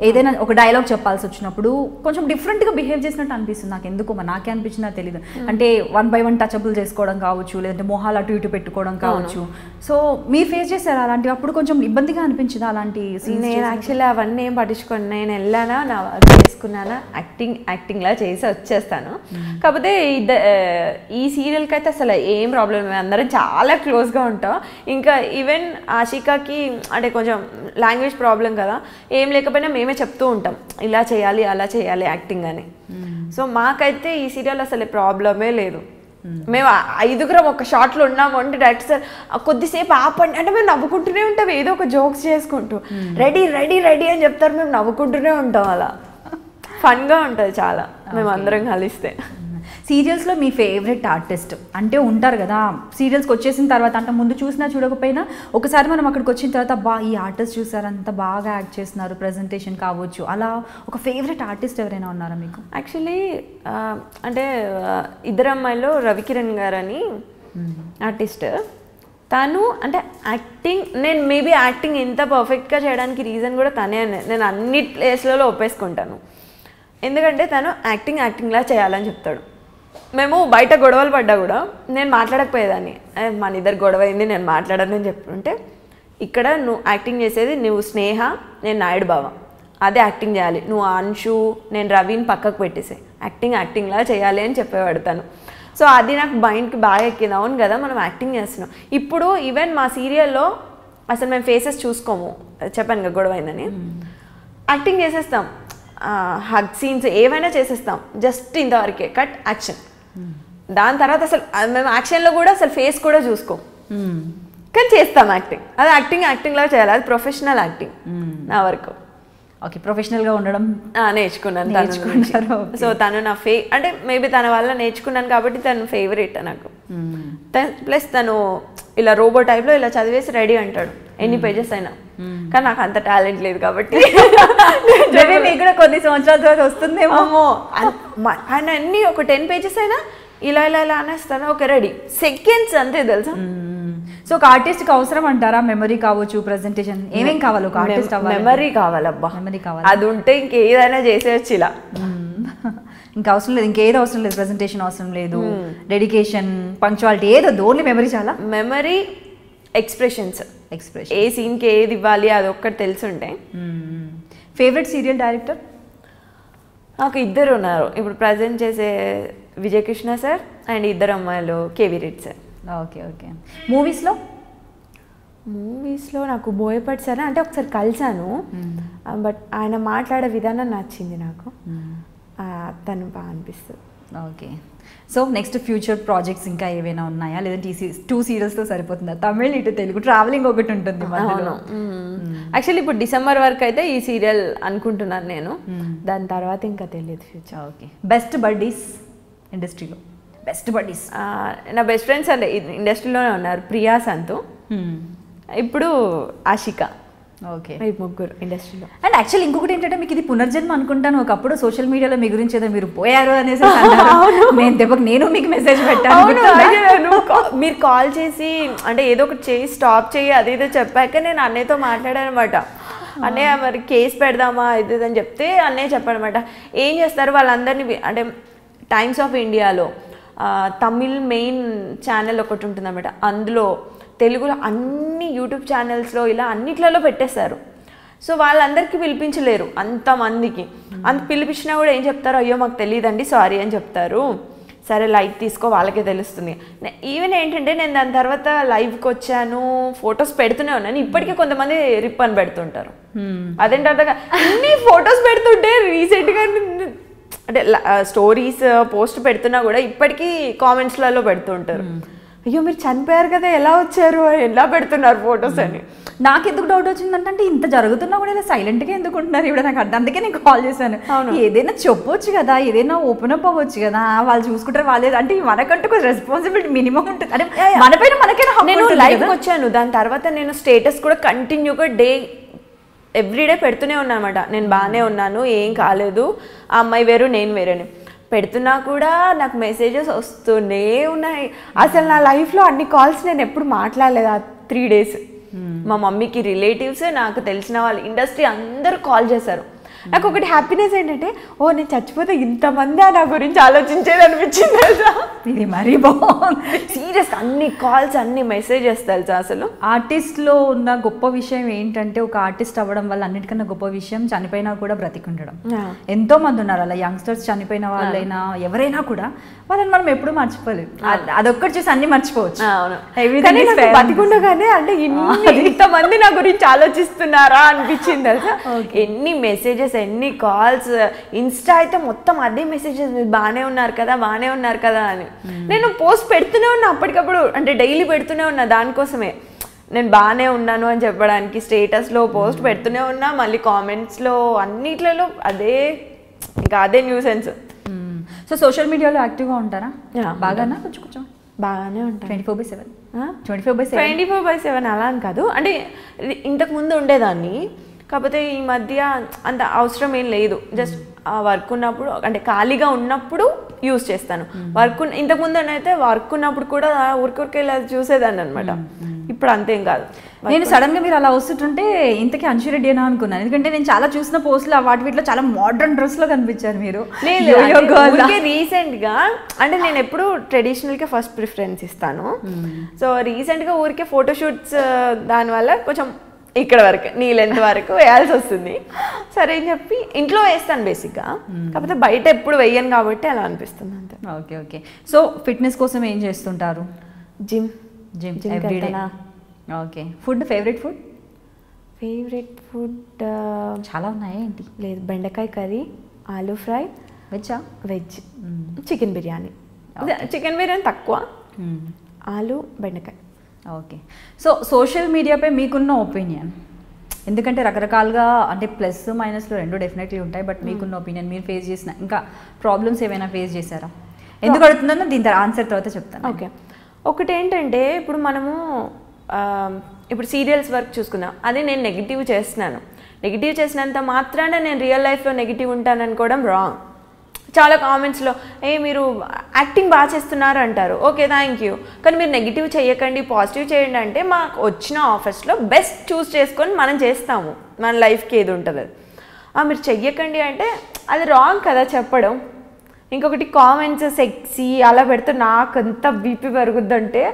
ఏదైనా ఒక డైలాగ్ చెప్పాల్సి వచ్చినప్పుడు కొంచెం డిఫరెంట్గా బిహేవ్ చేసినట్టు అనిపిస్తుంది నాకు ఎందుకో మరి నాకే అనిపించినా తెలియదు అంటే వన్ బై వన్ టచబుల్ చేసుకోవడం కావచ్చు లేదంటే మొహాలు అటు ఇటు పెట్టుకోవడం కావచ్చు సో మీరు ఫేస్ చేశారు అలాంటి అప్పుడు కొంచెం ఇబ్బందిగా అనిపించిందా అలాంటి సీన్స్ నేను యాక్చువల్లీ అవన్నీ ఏం పట్టించుకోను నేను వెళ్ళానా నా వర్క్ చేసుకున్నానా యాక్టింగ్ యాక్టింగ్లా చేసి వచ్చేస్తాను కాకపోతే ఇద్ద ఆ, ఈ సీరియల్కి అయితే అసలు ఏం ప్రాబ్లం లేదు అందరం చాలా క్లోజ్గా ఉంటాం ఇంకా ఈవెన్ ఆషికాకి అంటే కొంచెం లాంగ్వేజ్ ప్రాబ్లం కదా ఏం లేకపోయినా మేమే చెప్తూ ఉంటాం ఇలా చేయాలి అలా చేయాలి యాక్టింగ్ అని సో మాకైతే ఈ సీరియల్ అసలు ప్రాబ్లమే లేదు మేము ఆ ఐదుగురం ఒక షాట్లో ఉన్నాము అంటే డైరెక్ట్ సార్ "ఆ, కొద్దిసేపు ఆపండి అంటే మేము నవ్వుకుంటూనే ఉంటాం ఏదో ఒక జోక్స్ చేసుకుంటూ రెడీ రెడీ రెడీ అని చెప్తారు మేము నవ్వుకుంటూనే ఉంటాం అలా ఫన్గా ఉంటుంది చాలా మేము అందరం కలిస్తే సీరియల్స్లో మీ ఫేవరెట్ ఆర్టిస్ట్ అంటే ఉంటారు కదా సీరియల్స్కి వచ్చేసిన తర్వాత అంటే ముందు చూసినా చూడకపోయినా ఒకసారి మనం అక్కడికి వచ్చిన తర్వాత బా ఈ ఆర్టిస్ట్ చూసారు అంత బాగా యాక్ట్ చేస్తున్నారు ప్రజెంటేషన్ కావచ్చు అలా ఒక ఫేవరెట్ ఆర్టిస్ట్ ఎవరైనా ఉన్నారా మీకు యాక్చువల్లీ అంటే ఆ, ఇద్దరు అమ్మాయిలో రవికిరణ్ గారు అని ఆర్టిస్ట్ తను అంటే యాక్టింగ్ నేను మేబీ యాక్టింగ్ ఇంత పర్ఫెక్ట్గా చేయడానికి రీజన్ కూడా తనే అని నేను అన్ని ప్లేస్లలో ఒప్పేసుకుంటాను ఎందుకంటే తను యాక్టింగ్ యాక్టింగ్లా చేయాలని చెప్తాడు మేము బయట గొడవలు పడ్డా కూడా నేను మాట్లాడకపోయేదాన్ని "ఏ, మన ఇద్దరు గొడవ అయింది నేను మాట్లాడనని చెప్పుంటే ఇక్కడ నువ్వు యాక్టింగ్ చేసేది నువ్వు స్నేహ నేను నాయుడు బావ అదే యాక్టింగ్ చేయాలి నువ్వు అంశు నేను రవిని పక్కకు పెట్టేసే యాక్టింగ్ యాక్టింగ్లా చేయాలి అని చెప్పేవాడు తను సో అది నాకు మైండ్కి బాగా ఎక్కింది అవును కదా మనం యాక్టింగ్ చేస్తున్నాం ఇప్పుడు ఈవెన్ మా సీరియల్లో అసలు మేము ఫేసెస్ చూసుకోము చెప్పాను కదా గొడవ అయిందని యాక్టింగ్ చేసేస్తాం హగ్ సీన్స్ ఏవైనా చేసేస్తాం జస్ట్ ఇంతవరకే కట్ యాక్షన్ దాని తర్వాత అసలు ఆ, మేము యాక్షన్లో కూడా అసలు ఫేస్ కూడా చూసుకోం కానీ చేస్తాం యాక్టింగ్ అది యాక్టింగ్ యాక్టింగ్ లాగా చేయాలి అది ప్రొఫెషనల్ యాక్టింగ్ నా వరకు ఓకే ప్రొఫెషనల్గా ఉండడం ఆ, నేర్చుకున్నాను తన నేర్చుకున్నారు, నుంచి. okay. సో తను నా ఫే అంటే మేబీ తన వల్ల నేర్చుకున్నాను కాబట్టి తను ఫేవరెట్ నాకు ప్లస్ తను ఇలా రోబో టైప్లో ఇలా చదివేసి రెడీ అంటాడు ఎన్ని పేజెస్ అయినా కానీ నాకు అంత టాలెంట్ లేదు కాబట్టి మేబీ మీకు కూడా కొన్ని సంవత్సరాల తర్వాత వస్తుందేమో అమ్మో అన్- మ- ఆయన అన్ని ఒక టెన్ పేజెస్ అయినా ఇలా ఇలా ఇలా అనేస్తాను ఓకే రెడీ సెకండ్స్ అంతే తెలుసా సో ఒక ఆర్టిస్ట్కి అవసరం అంటారా మెమరీ కావచ్చు ప్రజెంటేషన్ ఏమేం కావాలి ఒక ఆర్టిస్ట్ అవ్వాలి మెమరీ కావాలబ్బా మెమరీ కావాలి అది ఉంటే ఇంకేదైనా చేసేయచ్చు ఇలా ఇంకా అవసరం లేదు ఇంకేది అవసరం లేదు ప్రెజెంటేషన్ అవసరం లేదు డెడికేషన్ పంక్చువాలిటీ ఏదో ఓన్లీ మెమరీ చాలా మెమరీ ఎక్స్ప్రెషన్స్ ఎక్స్ప్రెషన్ ఏ సీన్కి ఏది ఇవ్వాలి అది ఒక్కటి తెలుసుంటే ఫేవరెట్ సీరియల్ డైరెక్టర్ నాకు ఇద్దరు ఉన్నారు ఇప్పుడు ప్రజెంట్ చేసే విజయ్ కృష్ణ సార్ అండ్ ఇద్దరు అమ్మాయిలు KV Reddy sir okay okay మూవీస్లో మూవీస్లో నాకు బోయపట్ సార్ అంటే ఒకసారి కలిశాను బట్ ఆయన మాట్లాడే విధానం నచ్చింది నాకు ఆ, తను బాగా అనిపిస్తుంది okay so next future projects ఇంకా ఏవైనా ఉన్నాయా లేదంటే ఈ టూ సీరియల్స్తో సరిపోతుందా తమిళ్ ఇటు తెలుగు ట్రావెలింగ్ ఒకటి ఉంటుంది మధ్యలో యాక్చువల్లీ ఇప్పుడు డిసెంబర్ వరకు అయితే ఈ సీరియల్ అనుకుంటున్నాను నేను దాని తర్వాత ఇంకా తెలియదు ఫ్యూచర్ ఓకే బెస్ట్ బడ్డీస్ ఇండస్ట్రీలో బెస్ట్ బడ్డీస్ నా బెస్ట్ ఫ్రెండ్స్ అంటే ఇండస్ట్రీలోనే ఉన్నారు ప్రియా సంతు ఇప్పుడు ఆషిక ఓకే ఈ ముగ్గురు ఇండస్ట్రీలో అండ్ యాక్చువల్ ఇంకొకటి ఏంటంటే మీకు ఇది పునర్జన్మ అనుకుంటాను ఒకప్పుడు సోషల్ మీడియాలో మీ గురించి ఏదో మీరు పోయారు అనేసి అన్నారు. నేను దెబ్బకి నేను మీకు మెసేజ్ పెట్టాను అవును, గుర్తుందా? అదే నువ్వు కా- మీరు కాల్ చేసి అంటే ఏదో ఒకటి చేయి స్టాప్ చేయి అది ఏదో చెప్పాక నేను అన్నయ్యతో మాట్లాడాను అనమాట అన్నయ్య మరి కేసు పెడదామా ఇది ఇది అని చెప్తే అన్నయ్య చెప్పాడనమాట ఏం చేస్తారు వాళ్ళందరినీ వి- అంటే టైమ్స్ ఆఫ్ ఇండియాలో ఆ, తమిళ్ మెయిన్ ఛానల్ ఒకటి ఉంటుందన్నమాట అందులో తెలుగులో అన్ని యూట్యూబ్ ఛానల్స్లో ఇలా అన్నిట్లలో పెట్టేస్తారు సో వాళ్ళందరికీ పిలిపించలేరు అంతమందికి అంత పిలిపించినా కూడా ఏం చెప్తారు అయ్యో మాకు తెలియదండి సారీ అని చెప్తారు సరే లైట్ తీసుకో వాళ్ళకే తెలుస్తుంది ఈవెన్ ఏంటంటే నేను దాని తర్వాత లైవ్కి వచ్చాను ఫొటోస్ పెడుతూనే ఉన్నాను ఇప్పటికీ కొంతమంది రిప్ అని పెడుతుంటారు అదేంటి అర్థం కాదు. ఇన్ని ఫొటోస్ పెడుతుంటే రీసెంట్గా అంటే స్టోరీస్ పోస్ట్ పెడుతున్నా కూడా ఇప్పటికీ కామెంట్స్లలో పెడుతుంటారు అయ్యో మీరు చనిపోయారు కదా ఎలా వచ్చారు ఎలా పెడుతున్నారు ఫొటోస్ అని నాకు ఎందుకు డౌట్ వచ్చిందంటే అంటే ఇంత జరుగుతున్నా కూడా ఇలా సైలెంట్గా ఎందుకు ఉంటున్నారు ఇప్పుడు నాకు అర్థం అందుకే నేను కాల్ చేశాను ఏదైనా చెప్పొచ్చు కదా ఏదైనా ఓపెన్ అప్ అవ్వచ్చు కదా వాళ్ళు చూసుకుంటారు వాళ్ళే అంటే మనకంటూ కొంచెం రెస్పాన్సిబిలిటీ మినిమం ఉంటుంది అంటే మన పైన మనకైనా హక్కు నేను ఉంటుంది లైవ్కి కదా. వచ్చాను దాని తర్వాత నేను స్టేటస్ కూడా కంటిన్యూగా డే ఎవ్రీడే పెడుతూనే ఉన్నాను అనమాట నేను బాగానే ఉన్నాను ఏం కాలేదు ఆ అమ్మాయి వేరు నేను వేరేని పెడుతున్నా కూడా నాకు మెసేజెస్ వస్తూనే ఉన్నాయి అసలు నా లైఫ్లో అన్ని కాల్స్ నేను ఎప్పుడు మాట్లాడలేదు ఆ త్రీ డేస్ మా మమ్మీకి రిలేటివ్స్ నాకు తెలిసిన వాళ్ళు ఇండస్ట్రీ అందరూ కాల్ చేశారు నాకు ఒకటి హ్యాపీనెస్ ఏంటంటే ఓ నేను చచ్చిపోతే ఇంతమంది నా గురించి ఆలోచించేది అనిపించింది తెలుసా ఇది మరీ బాగుంది సీరియస్ అన్ని కాల్స్ అన్ని మెసేజెస్ తెలుసా అసలు ఆర్టిస్ట్లో ఉన్న గొప్ప విషయం ఏంటంటే ఒక ఆర్టిస్ట్ అవ్వడం వల్ల అన్నిటికన్నా గొప్ప విషయం చనిపోయినా కూడా బ్రతికుండడం Yeah. ఎంతో మంది ఉన్నారు అలా యంగ్స్టర్స్ చనిపోయిన వాళ్ళైనా ఎవరైనా కూడా వాళ్ళని మనం ఎప్పుడూ మర్చిపోలేదు అద్- అదొక్కటి చూసి అన్ని మర్చిపోవచ్చు అవును Everything కానీ is నాకు fair. బతికుండగానే అంటే ఇన్ని ఇంతమంది నా గురించి ఆలోచిస్తున్నారా అనిపించింది తెలుసా ఎన్ని మెసేజెస్ ఎన్ని కాల్స్ ఇన్స్టా అయితే మొత్తం అదే మెసేజెస్ మీరు బాగానే ఉన్నారు కదా బాగానే ఉన్నారు కదా అని నేను పోస్ట్ పెడుతూనే ఉన్నా అప్పటికప్పుడు అంటే డైలీ పెడుతూనే ఉన్నా దానికోసమే నేను బాగానే ఉన్నాను అని చెప్పడానికి స్టేటస్లో పోస్ట్ పెడుతూనే ఉన్నా మళ్ళీ కామెంట్స్లో అన్నిట్లలో అదే ఇంకా అదే న్యూసెన్స్ సో సోషల్ మీడియాలో యాక్టివ్గా ఉంటారా Yeah, బాగానా కొంచెం కొంచెం బాగానే ఉంటాను twenty four by seven twenty four by seven twenty four by seven అలా అని కాదు అంటే ఇది ఇంతకు ముందు ఉండేదాన్ని కాకపోతే ఈ మధ్య అంత అవసరం ఏం లేదు జస్ట్ ఆ వర్క్ ఉన్నప్పుడు అంటే ఖాళీగా ఉన్నప్పుడు యూస్ చేస్తాను వర్క్ ఇంతకు ముందు అయితే వర్క్ ఉన్నప్పుడు కూడా ఊరికొరికి ఇలా చూసేదాన్ని అనమాట ఇప్పుడు అంతేం కాదు నేను సడన్ గా మీరు అలా వస్తుంటుంటే ఇంతకీ అంశురెడ్డి అని అనుకున్నాను ఎందుకంటే నేను చాలా చూసిన పోస్టులు వాటి వీటిలో చాలా మోడర్న్ డ్రెస్ లో కనిపించారు మీరు Yo-yo girl లా. రీసెంట్ గా అంటే నేను ఎప్పుడు ట్రెడిషనల్ గా ఫస్ట్ ప్రిఫరెన్స్ ఇస్తాను సో రీసెంట్ గా ఊరికే ఫోటోషూట్స్ దానివల్ల కొంచెం ఇక్కడ వరకు నీ లెంత్ వరకు వేయాల్సి వస్తుంది సరే అని చెప్పి ఇంట్లో వేస్తాను బేసిక్గా కాకపోతే బయట ఎప్పుడు వేయను కాబట్టి అలా అనిపిస్తుంది అంతే ఓకే ఓకే సో ఫిట్నెస్ కోసం ఏం చేస్తుంటారు జిమ్ జిమ్ Gym కి ఎవ్రీడే వెళ్తానా? Okay food favourite food favourite food చాలా ఉన్నాయి ఏంటి లేదు బెండకాయ కర్రీ ఆలూ ఫ్రై వెచ్చా veg chicken biryani chicken biryani తక్కువ ఆలు బెండకాయ ఓకే సో సోషల్ మీడియాపై మీకున్న ఒపీనియన్ ఎందుకంటే రకరకాలుగా అంటే ప్లస్ మైనస్లో రెండు డెఫినెట్లీ ఉంటాయి బట్ మీకున్న ఒపీనియన్ మీరు ఫేస్ చేసిన ఇంకా ప్రాబ్లమ్స్ ఏమైనా ఫేస్ చేశారా ఎందుకు అడుగుతుందో దీని ఆన్సర్ తర్వాత చెప్తాను ఓకే ఒకటి ఏంటంటే ఇప్పుడు మనము ఆ, ఇప్పుడు సీరియల్స్ వర్క్ చూసుకుందాం అదే నేను నెగిటివ్ చేస్తున్నాను నెగిటివ్ చేసినంత మాత్రాన నేను రియల్ లైఫ్లో నెగిటివ్ ఉంటాను అనుకోవడం రాంగ్ చాలా కామెంట్స్లో ఏ మీరు యాక్టింగ్ బాగా చేస్తున్నారు అంటారు ఓకే థ్యాంక్ యూ కానీ మీరు నెగిటివ్ చేయకండి పాజిటివ్ చేయండి అంటే మాకు వచ్చిన ఆఫర్స్లో బెస్ట్ చూస్ చేసుకొని మనం చేస్తాము మన లైఫ్కి ఏది ఉంటుంది అది "ఆ, మీరు చెయ్యకండి అంటే అది రాంగ్ కదా చెప్పడం ఇంకొకటి కామెంట్స్ సెక్సీ అలా పెడితే నాకు ఎంత బీపీ పెరుగుద్దంటే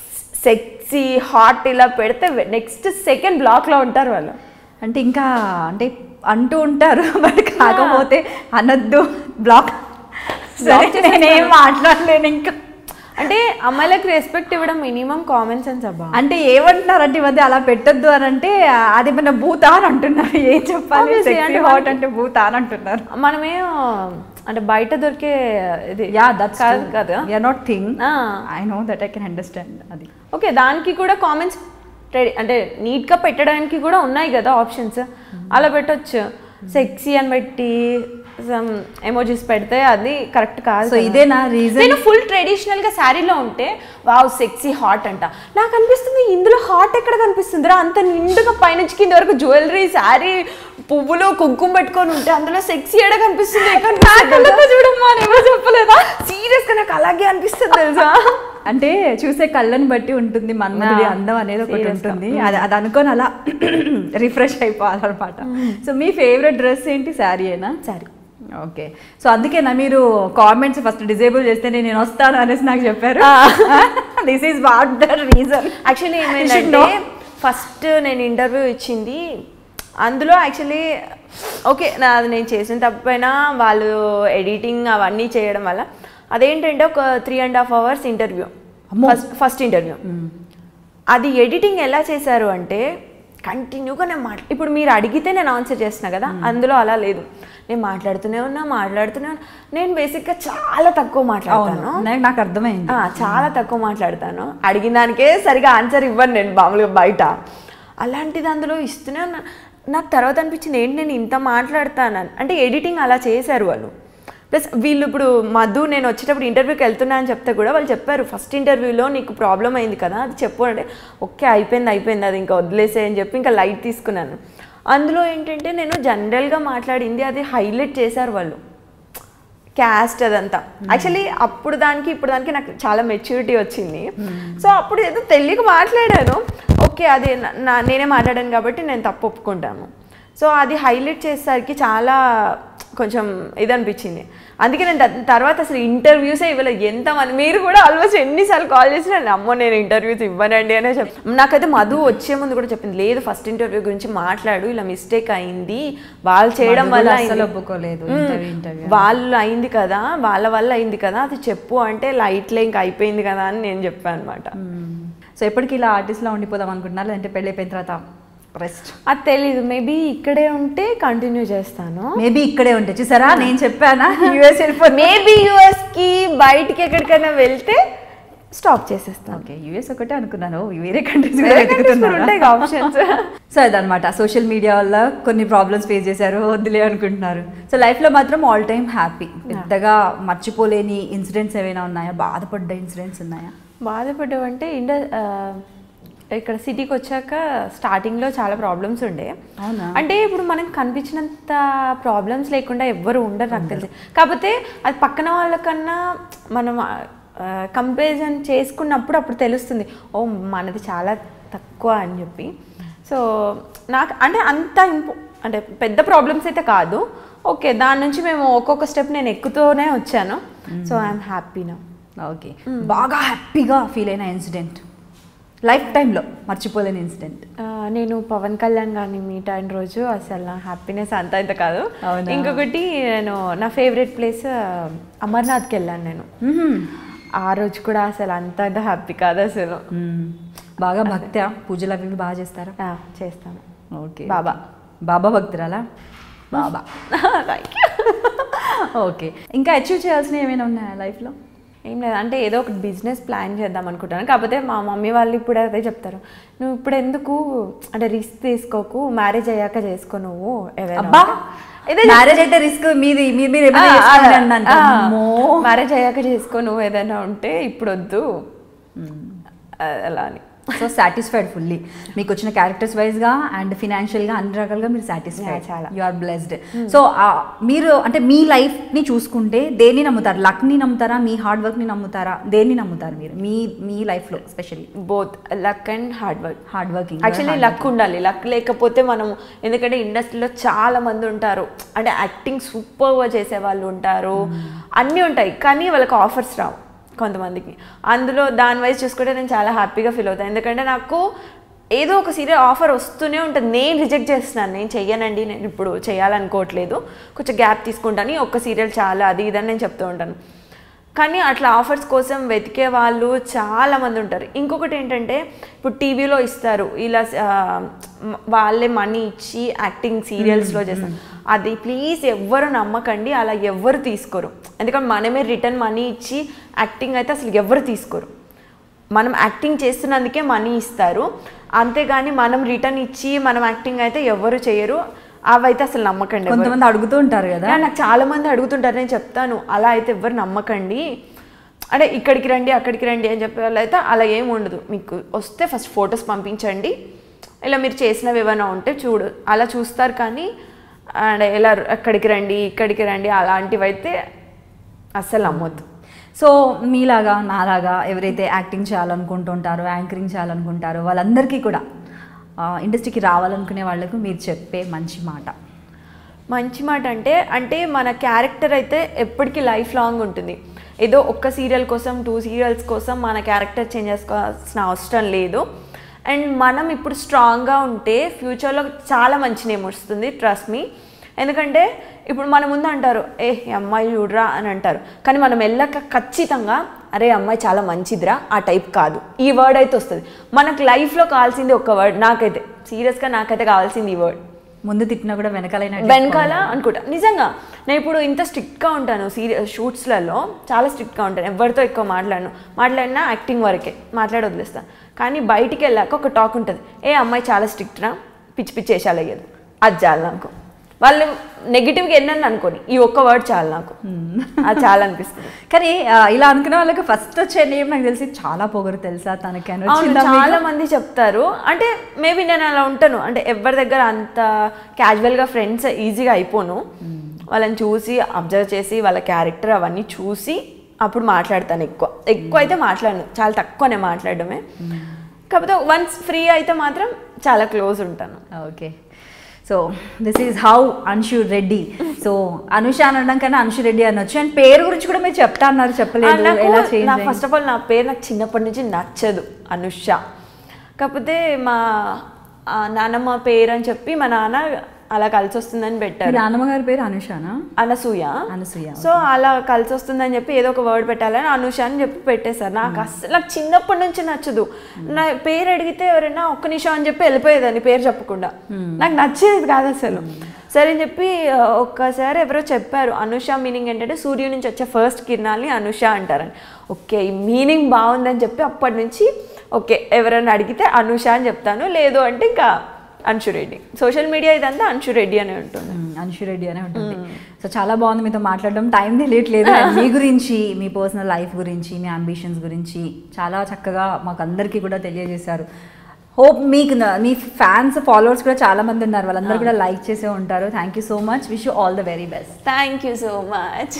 సెక్సీ హాట్ ఇలా పెడితే నెక్స్ట్ సెకండ్ బ్లాక్లో ఉంటారు వాళ్ళు అంటే ఇంకా అంటే అంటూ ఉంటారు బట్ కాకపోతే అనొద్దు బ్లాక్ సరే నేనేం మాట్లాడలేను ఇంకా అంటే అమ్మాయిలకు రెస్పెక్ట్ ఇవ్వడం మినిమం కామన్ సెన్స్ అబ్బా అంటే ఏమంటున్నారు అంటే ఈ మధ్య అలా పెట్టొద్దు అని అంటే అది మన భూత అని అంటున్నారు ఏం చెప్పాలి Obviously, Sexy అంటే hot మనకి- అంటే భూత అని అంటున్నారు మనమే అంటే బయట దొరికే ఇది యా దట్స్ కాదు కదా యూఆర్ నాట్ థింగ్ ఆ. I know that I can understand అది ఓకే దానికి కూడా కామెంట్స్ రెడీ అంటే నీట్గా పెట్టడానికి కూడా ఉన్నాయి కదా ఆప్షన్స్ అలా పెట్టొచ్చు సెక్సీ అని పెట్టి సమ్ ఎమోజీస్ పెడితే అది కరెక్ట్ కాదు సో కదా. ఇదేనా రీజన్ నేను ఫుల్ ట్రెడిషనల్ గా శారీలో ఉంటే వావ్ సెక్సీ హాట్ అంట నాకు అనిపిస్తుంది ఇందులో హాట్ ఎక్కడ కనిపిస్తుందిరా అంత నిండుగా పైనుంచి కింద వరకు జ్యువెలరీ శారీ పువ్వులు కుంకుమ పెట్టుకొని ఉంటే అందులో సెక్సీ ఎడ కనిపిస్తుంది చూడమ్మా ఎవరు చెప్పలేదా సీరియస్ గా నాకు అలాగే అనిపిస్తుంది తెలుసా అంటే చూసే కళ్ళని బట్టి ఉంటుంది మన్మధుడి ఆ, అందం అనేది ఒకటి serious గా. ఉంటుంది అది అది అనుకొని అలా రిఫ్రెష్ అయిపోవాలన్నమాట సో మీ ఫేవరెట్ డ్రెస్ ఏంటి శారీ అయినా శారీ ఓకే సో అందుకేనా మీరు కామెంట్స్ ఫస్ట్ డిజేబుల్ చేస్తే నేను వస్తాను అనేసి నాకు చెప్పారు this is what the reason actually ఏమైందంటే ఫస్ట్ నేను ఇంటర్వ్యూ ఇచ్చింది అందులో యాక్చువల్లీ ఓకే నా అది నేను చేసిన తప్పైనా వాళ్ళు ఎడిటింగ్ అవన్నీ చేయడం వల్ల అదేంటంటే ఒక three and half hours interview అమ్మో. ఫస్ట్ ఫస్ట్ ఇంటర్వ్యూ అది ఎడిటింగ్ ఎలా చేశారు అంటే కంటిన్యూగా నేను మాట్లా ఇప్పుడు మీరు అడిగితే నేను ఆన్సర్ చేస్తున్నా కదా అందులో అలా లేదు నేను మాట్లాడుతూనే ఉన్నా మాట్లాడుతూనే ఉన్నా నేను బేసిక్గా చాలా తక్కువ మాట్లాడతాను అవును నాకు- నాకు అర్థమైంది ఆ, చాలా తక్కువ మాట్లాడతాను అడిగిన దానికే సరిగా ఆన్సర్ ఇవ్వను నేను మామూలుగా బయట అలాంటిది అందులో ఇస్తూనే ఉన్నా నాకు తర్వాత అనిపించింది ఏంటి నేను ఇంత మాట్లాడతాను అంటే ఎడిటింగ్ అలా చేశారు వాళ్ళు ప్లస్ వీళ్ళు ఇప్పుడు మధు నేను వచ్చేటప్పుడు ఇంటర్వ్యూకి వెళ్తున్నా అని చెప్తే కూడా వాళ్ళు చెప్పారు ఫస్ట్ ఇంటర్వ్యూలో నీకు ప్రాబ్లం అయింది కదా అది చెప్పు అంటే ఓకే అయిపోయింది అయిపోయింది అది ఇంకా వదిలేసే అని చెప్పి ఇంకా లైట్ తీసుకున్నాను అందులో ఏంటంటే నేను జనరల్గా మాట్లాడింది అది హైలైట్ చేశారు వాళ్ళు క్యాస్ట్ అదంతా యాక్చువల్లీ అప్పుడు దానికి ఇప్పుడు దానికి నాకు చాలా మెచ్యూరిటీ వచ్చింది సో అప్పుడు ఏదో తెలియక మాట్లాడాను ఓకే అది నా- నా నేనే మాట్లాడాను కాబట్టి నేను తప్పు ఒప్పుకుంటాను సో అది హైలైట్ చేసేసరికి చాలా కొంచెం ఇది అనిపించింది అందుకే నేను ద- తర్వాత అసలు ఇంటర్వ్యూసే ఇవ్వలేదు ఎంతమంది మీరు కూడా ఆల్మోస్ట్ ఎన్నిసార్లు కాల్ చేసినా అమ్మో నేను ఇంటర్వ్యూస్ ఇవ్వనండి అనే చెప్ నాకైతే మధు వచ్చే ముందు కూడా చెప్పింది లేదు ఫస్ట్ ఇంటర్వ్యూ గురించి మాట్లాడు ఇలా మిస్టేక్ అయింది వాళ్ళు చేయడం మధు వల్ల కూడా అయింది. అస్సలు ఒప్పుకోలేదు మ్మ్. interview, interview. వాళ్ళు అయింది కదా వాళ్ళ వల్ల అయింది కదా అది చెప్పు అంటే లైట్లే ఇంకా అయిపోయింది కదా అని నేను చెప్పాను అనమాట సో ఎప్పటికీ ఇలా ఆర్టిస్ట్లా ఉండిపోదాం అనుకుంటున్నారు లేదంటే పెళ్ళి అయిపోయిన తర్వాత రెస్ట్ అది తెలీదు మేబీ ఇక్కడే ఉంటే కంటిన్యూ చేస్తాను మేబీ ఇక్కడే ఉంటే చూసారా నేను చెప్పానా యూఎస్ వెళ్ళిపోయి మేబీ కి బయటికి ఎక్కడికైనా వెళ్తే స్టాప్ చేసేస్తాను ఓకే యూఎస్ ఒకటే అనుకున్నాను వేరే కంట్రీస్ వేరే countries కూడా ఉంటాయి ఆప్షన్స్ సో అదనమాట సోషల్ మీడియా వల్ల కొన్ని ప్రాబ్లమ్స్ ఫేస్ చేశారు వద్దులే అనుకుంటున్నారు సో లైఫ్లో మాత్రం ఆల్ టైమ్ హ్యాపీ పెద్దగా మర్చిపోలేని ఇన్సిడెంట్స్ ఏమైనా ఉన్నాయా బాధపడ్డ ఇన్సిడెంట్స్ ఉన్నాయా బాధపడ్డావంటే ఇండ ఆ, ఇక్కడ సిటీకి వచ్చాక స్టార్టింగ్లో చాలా ప్రాబ్లమ్స్ ఉండే అవునా? అంటే ఇప్పుడు మనకు కనిపించినంత ప్రాబ్లమ్స్ లేకుండా ఎవ్వరు ఉండరు నాకు తెలిసి కాకపోతే అది పక్కన వాళ్ళకన్నా మనం కంపారిజన్ చేసుకున్నప్పుడు అప్పుడు తెలుస్తుంది ఓ మనది చాలా తక్కువ అని చెప్పి సో నాకు అంటే అంత ఇంపో అంటే పెద్ద ప్రాబ్లమ్స్ అయితే కాదు ఓకే దాని నుంచి మేము ఒక్కొక్క స్టెప్ నేను ఎక్కుతూనే వచ్చాను సో ఐఎమ్ హ్యాపీ నా ఓకే బాగా హ్యాపీగా ఫీల్ అయిన ఇన్సిడెంట్ లైఫ్ టైంలో మర్చిపోలేని ఇన్సిడెంట్ ఆ, నేను పవన్ కళ్యాణ్ గారిని మీట్ అయిన రోజు అసలు నా హ్యాపీనెస్ అంత ఇంత కాదు అవునా? ఇంకొకటి నేను నా ఫేవరెట్ ప్లేస్ అమర్నాథ్కి వెళ్ళాను నేను ఆ రోజు కూడా అసలు అంత ఇంత హ్యాపీ కాదు అసలు బాగా భక్త్యా పూజలు అవి ఇవి బాగా చేస్తారా ఆ, చేస్తాను ఓకే బాబా. బాబా భక్తురాలా బాబా Thank you. ఓకే ఇంకా అచీవ్ చేయాల్సినవి ఏమైనా ఉన్నాయా లైఫ్లో ఏం లేదు అంటే ఏదో ఒక బిజినెస్ ప్లాన్ చేద్దాం అనుకుంటాను కాకపోతే మా మమ్మీ వాళ్ళు ఇప్పుడు అదే చెప్తారు నువ్వు ఇప్పుడు ఎందుకు అంటే రిస్క్ తీసుకోకు మ్యారేజ్ అయ్యాక చేసుకో నువ్వు ఏదైనా అబ్బా ఉంటే." ఇదే మ్యారేజ్ అయితే రిస్క్ మీది మీరు మీరు ఏమైనా చేసుకోండి అన్నాను అమ్మో. మ్యారేజ్ అయ్యాక చేసుకో నువ్వు ఏదైనా ఉంటే ఇప్పుడు వద్దు ఆ, అలా అని సో సాటిస్ఫైడ్ ఫుల్లీ మీకు వచ్చిన క్యారెక్టర్స్ వైజ్గా అండ్ ఫినాన్షియల్గా అన్ని రకాలుగా మీరు సాటిస్ఫైడ్ Yeah, చాలా. యు ఆర్ బ్లెస్డ్ సో మీరు అంటే మీ లైఫ్ని చూసుకుంటే దేన్ని నమ్ముతారు లక్ని నమ్ముతారా మీ హార్డ్ వర్క్ని నమ్ముతారా దేన్ని నమ్ముతారు మీరు మీ మీ లైఫ్లో specially both luck and hard work hard working actually luck ఉండాలి లక్ లేకపోతే మనం ఎందుకంటే ఇండస్ట్రీలో చాలా మంది ఉంటారు అంటే యాక్టింగ్ సూపర్గా చేసే వాళ్ళు ఉంటారు అన్నీ ఉంటాయి కానీ వాళ్ళకి ఆఫర్స్ రావు కొంతమందికి అందులో దాని వైజ్ చూసుకుంటే నేను చాలా హ్యాపీగా ఫీల్ అవుతాను ఎందుకంటే నాకు ఏదో ఒక సీరియల్ ఆఫర్ వస్తూనే ఉంటుంది నేను రిజెక్ట్ చేస్తున్నాను నేను చెయ్యనండి నేను ఇప్పుడు చేయాలనుకోవట్లేదు కొంచెం గ్యాప్ తీసుకుంటాను ఈ ఒక్క సీరియల్ చాలా అది ఇదని నేను చెప్తూ ఉంటాను కానీ అట్లా ఆఫర్స్ కోసం వెతికే వాళ్ళు చాలా మంది ఉంటారు ఇంకొకటి ఏంటంటే ఇప్పుడు టీవీలో ఇస్తారు ఇలా ఆ, మ- వాళ్ళే మనీ ఇచ్చి యాక్టింగ్ సీరియల్స్లో చేస్తారు అది ప్లీజ్ ఎవ్వరు నమ్మకండి అలా ఎవ్వరు తీసుకోరు ఎందుకంటే మనమే రిటర్న్ మనీ ఇచ్చి యాక్టింగ్ అయితే అసలు ఎవ్వరు తీసుకోరు మనం యాక్టింగ్ చేస్తున్నందుకే మనీ ఇస్తారు అంతేగాని మనం రిటర్న్ ఇచ్చి మనం యాక్టింగ్ అయితే ఎవ్వరు చేయరు అవైతే అసలు నమ్మకండి ఎవ్వరు. కొంతమంది అడుగుతూ ఉంటారు కదా యా, నాకు చాలా మంది అడుగుతుంటారు నేను చెప్తాను అలా అయితే ఎవ్వరు నమ్మకండి అంటే ఇక్కడికి రండి అక్కడికి రండి అని చెప్పే వాళ్ళు అయితే అలా ఏం ఉండదు మీకు వస్తే ఫస్ట్ ఫొటోస్ పంపించండి ఇలా మీరు చేసినవి ఏమైనా ఉంటే చూడు అలా చూస్తారు కానీ అండ్ ఇలా అక్కడికి రండి ఇక్కడికి రండి అలాంటివి అయితే అస్సలు నమ్మొద్దు సో మీలాగా నాలాగా ఎవరైతే యాక్టింగ్ చేయాలనుకుంటుంటారో యాంకరింగ్ చేయాలనుకుంటారో వాళ్ళందరికీ కూడా ఆ, ఇండస్ట్రీకి రావాలనుకునే వాళ్ళకు మీరు చెప్పే మంచి మాట మంచి మాట అంటే అంటే మన క్యారెక్టర్ అయితే ఎప్పటికీ లైఫ్ లాంగ్ ఉంటుంది ఏదో ఒక్క సీరియల్ కోసం టూ సీరియల్స్ కోసం మన క్యారెక్టర్ చేంజ్ చేసుకోవాల్సిన అవసరం లేదు అండ్ మనం ఇప్పుడు స్ట్రాంగ్గా ఉంటే ఫ్యూచర్లో చాలా మంచి నేమ్ వస్తుంది ట్రస్ట్ మీ ఎందుకంటే ఇప్పుడు మన ముందు అంటారు ఏ ఈ అమ్మాయి చూడరా అని అంటారు కానీ మనం వెళ్ళక ఖచ్చితంగా అరే ఈ అమ్మాయి చాలా మంచిదిరా ఆ టైప్ కాదు ఈ వర్డ్ అయితే వస్తుంది మనకు లైఫ్లో కావాల్సింది ఒక వర్డ్ నాకైతే సీరియస్గా నాకైతే కావాల్సింది ఈ వర్డ్ ముందు తిట్టినా కూడా వెనకాలైన వెనకాల అనుకుంటా నిజంగా నేను ఇప్పుడు ఇంత స్ట్రిక్ట్గా ఉంటాను సీరియల్ షూట్స్లలో చాలా స్ట్రిక్ట్గా ఉంటాను ఎవరితో ఎక్కువ మాట్లాడను మాట్లాడినా యాక్టింగ్ వరకే మాట్లాడి వదిలేస్తాను కానీ బయటికి వెళ్ళాక ఒక టాక్ ఉంటుంది ఏ అమ్మాయి చాలా స్ట్రిక్ట్ రా పిచ్చి పిచ్చి వేసాలు అయ్యేది అది చాలు నాకు వాళ్ళు నెగిటివ్గా ఎన్నని అనుకోని ఈ ఒక్క వర్డ్ చాలు నాకు అది చాలా అనిపిస్తుంది కానీ ఆ, ఇలా అనుకునే వాళ్ళకి ఫస్ట్ వచ్చే నేమ్ నాకు తెలిసి చాలా పొగరు తెలుసా తనకి అని అవును వచ్చిందా చాలా మీకు? మంది చెప్తారు అంటే మేబీ నేను అలా ఉంటాను అంటే ఎవరి దగ్గర అంత క్యాజువల్గా ఫ్రెండ్స్ ఈజీగా అయిపోను వాళ్ళని చూసి అబ్జర్వ్ చేసి వాళ్ళ క్యారెక్టర్ అవన్నీ చూసి అప్పుడు మాట్లాడతాను ఎక్కువ ఎక్కువ అయితే మాట్లాడను చాలా తక్కువనే మాట్లాడడమే కాకపోతే వన్స్ ఫ్రీ అయితే మాత్రం చాలా క్లోజ్ ఉంటాను okay so this is how Anshu Reddy so Anusha అనడం కన్నా అన్షు రెడ్డి అనొచ్చు అండ్ పేరు గురించి కూడా మీరు చెప్తా అన్నారు చెప్పలేదు నాకు ఎలా నా చేంజ్ ఫస్ట్ ఆఫ్ ఆల్ నా పేరు నాకు చిన్నప్పటి నుంచి నచ్చదు అనుష కాకపోతే మా ఆ, నాన్నమ్మ పేరు అని చెప్పి మా నాన్న అలా కలిసి వస్తుందని పెట్టారు నాన్నమ్మ గారి పేరు అనుషానా అనసూయ అనసూయ, సో అలా కలిసి వస్తుందని చెప్పి ఏదో ఒక వర్డ్ పెట్టాలని అనుష అని చెప్పి పెట్టేశారు నాకు అస్సలు నాకు చిన్నప్పటి నుంచి నచ్చదు నా పేరు అడిగితే ఎవరైనా ఒక్క నిమిషం అని చెప్పి వెళ్ళిపోయేదాన్ని పేరు చెప్పకుండా నాకు నచ్చేది కాదు అసలు సరే అని చెప్పి ఆ, ఒక్కసారి ఎవరో చెప్పారు అనుష మీనింగ్ ఏంటంటే సూర్యుడి నుంచి వచ్చే ఫస్ట్ కిరణాల్ని అనుష అంటారని ఓకే ఈ మీనింగ్ బాగుందని చెప్పి అప్పటి నుంచి ఓకే ఎవరైనా అడిగితే అనుష అని చెప్తాను లేదు అంటే ఇంకా అంశు రెడ్డి సోషల్ మీడియా ఇదంతా అంశు రెడ్డి అనే ఉంటుంది అన్షు రెడ్డి అనే ఉంటుంది సో చాలా బాగుంది మీతో మాట్లాడడం టైం తెలియట్లేదు And మీ గురించి మీ పర్సనల్ లైఫ్ గురించి మీ అంబిషన్స్ గురించి చాలా చక్కగా మాకు అందరికీ కూడా తెలియజేశారు హోప్ మీకు న- మీ ఫ్యాన్స్ ఫాలోవర్స్ కూడా చాలా మంది ఉన్నారు వాళ్ళందరూ కూడా లైక్ చేసే ఉంటారు thank you so much wish you all the very best thank you so much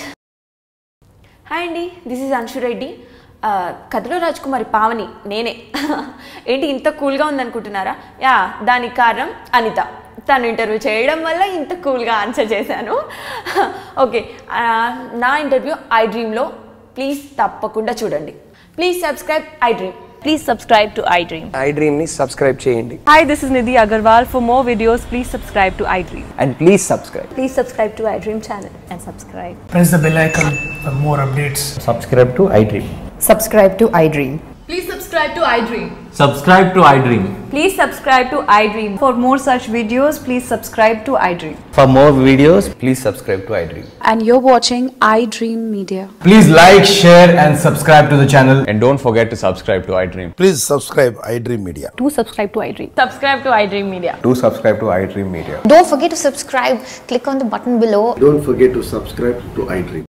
hi అండి దిస్ ఈజ్ అంశు రెడ్డి ఆ, కథలో రాజకుమారి పావని నేనే ఏంటి ఇంత కూల్గా ఉందనుకుంటున్నారా యా దానికి కారణం అనిత తను ఇంటర్వ్యూ చేయడం వల్ల ఇంత కూల్గా ఆన్సర్ చేశాను ఓకే ఆ, నా ఇంటర్వ్యూ ఐ డ్రీమ్లో ప్లీజ్ తప్పకుండా చూడండి please subscribe iDream Please subscribe to iDream. ఐ డ్రీమ్ని సబ్స్క్రైబ్ చేయండి Hi, this is Nidhi Agarwal. For more videos, please subscribe to iDream. And please subscribe Please subscribe to iDream channel and subscribe. press the bell icon for more updates. subscribe to iDream. subscribe to iDream. Please subscribe to iDream. Subscribe to iDream. Please subscribe to iDream. For more such videos, please subscribe to iDream. For more videos, please subscribe to iDream. And you're watching iDream Media. Please like, share, and subscribe to the channel. And don't forget to subscribe to iDream. Please subscribe iDream Media. Do subscribe to iDream. Subscribe to iDream Media. Do subscribe to iDream Media. Don't forget to subscribe. Click on the button below Don't forget to subscribe to iDream.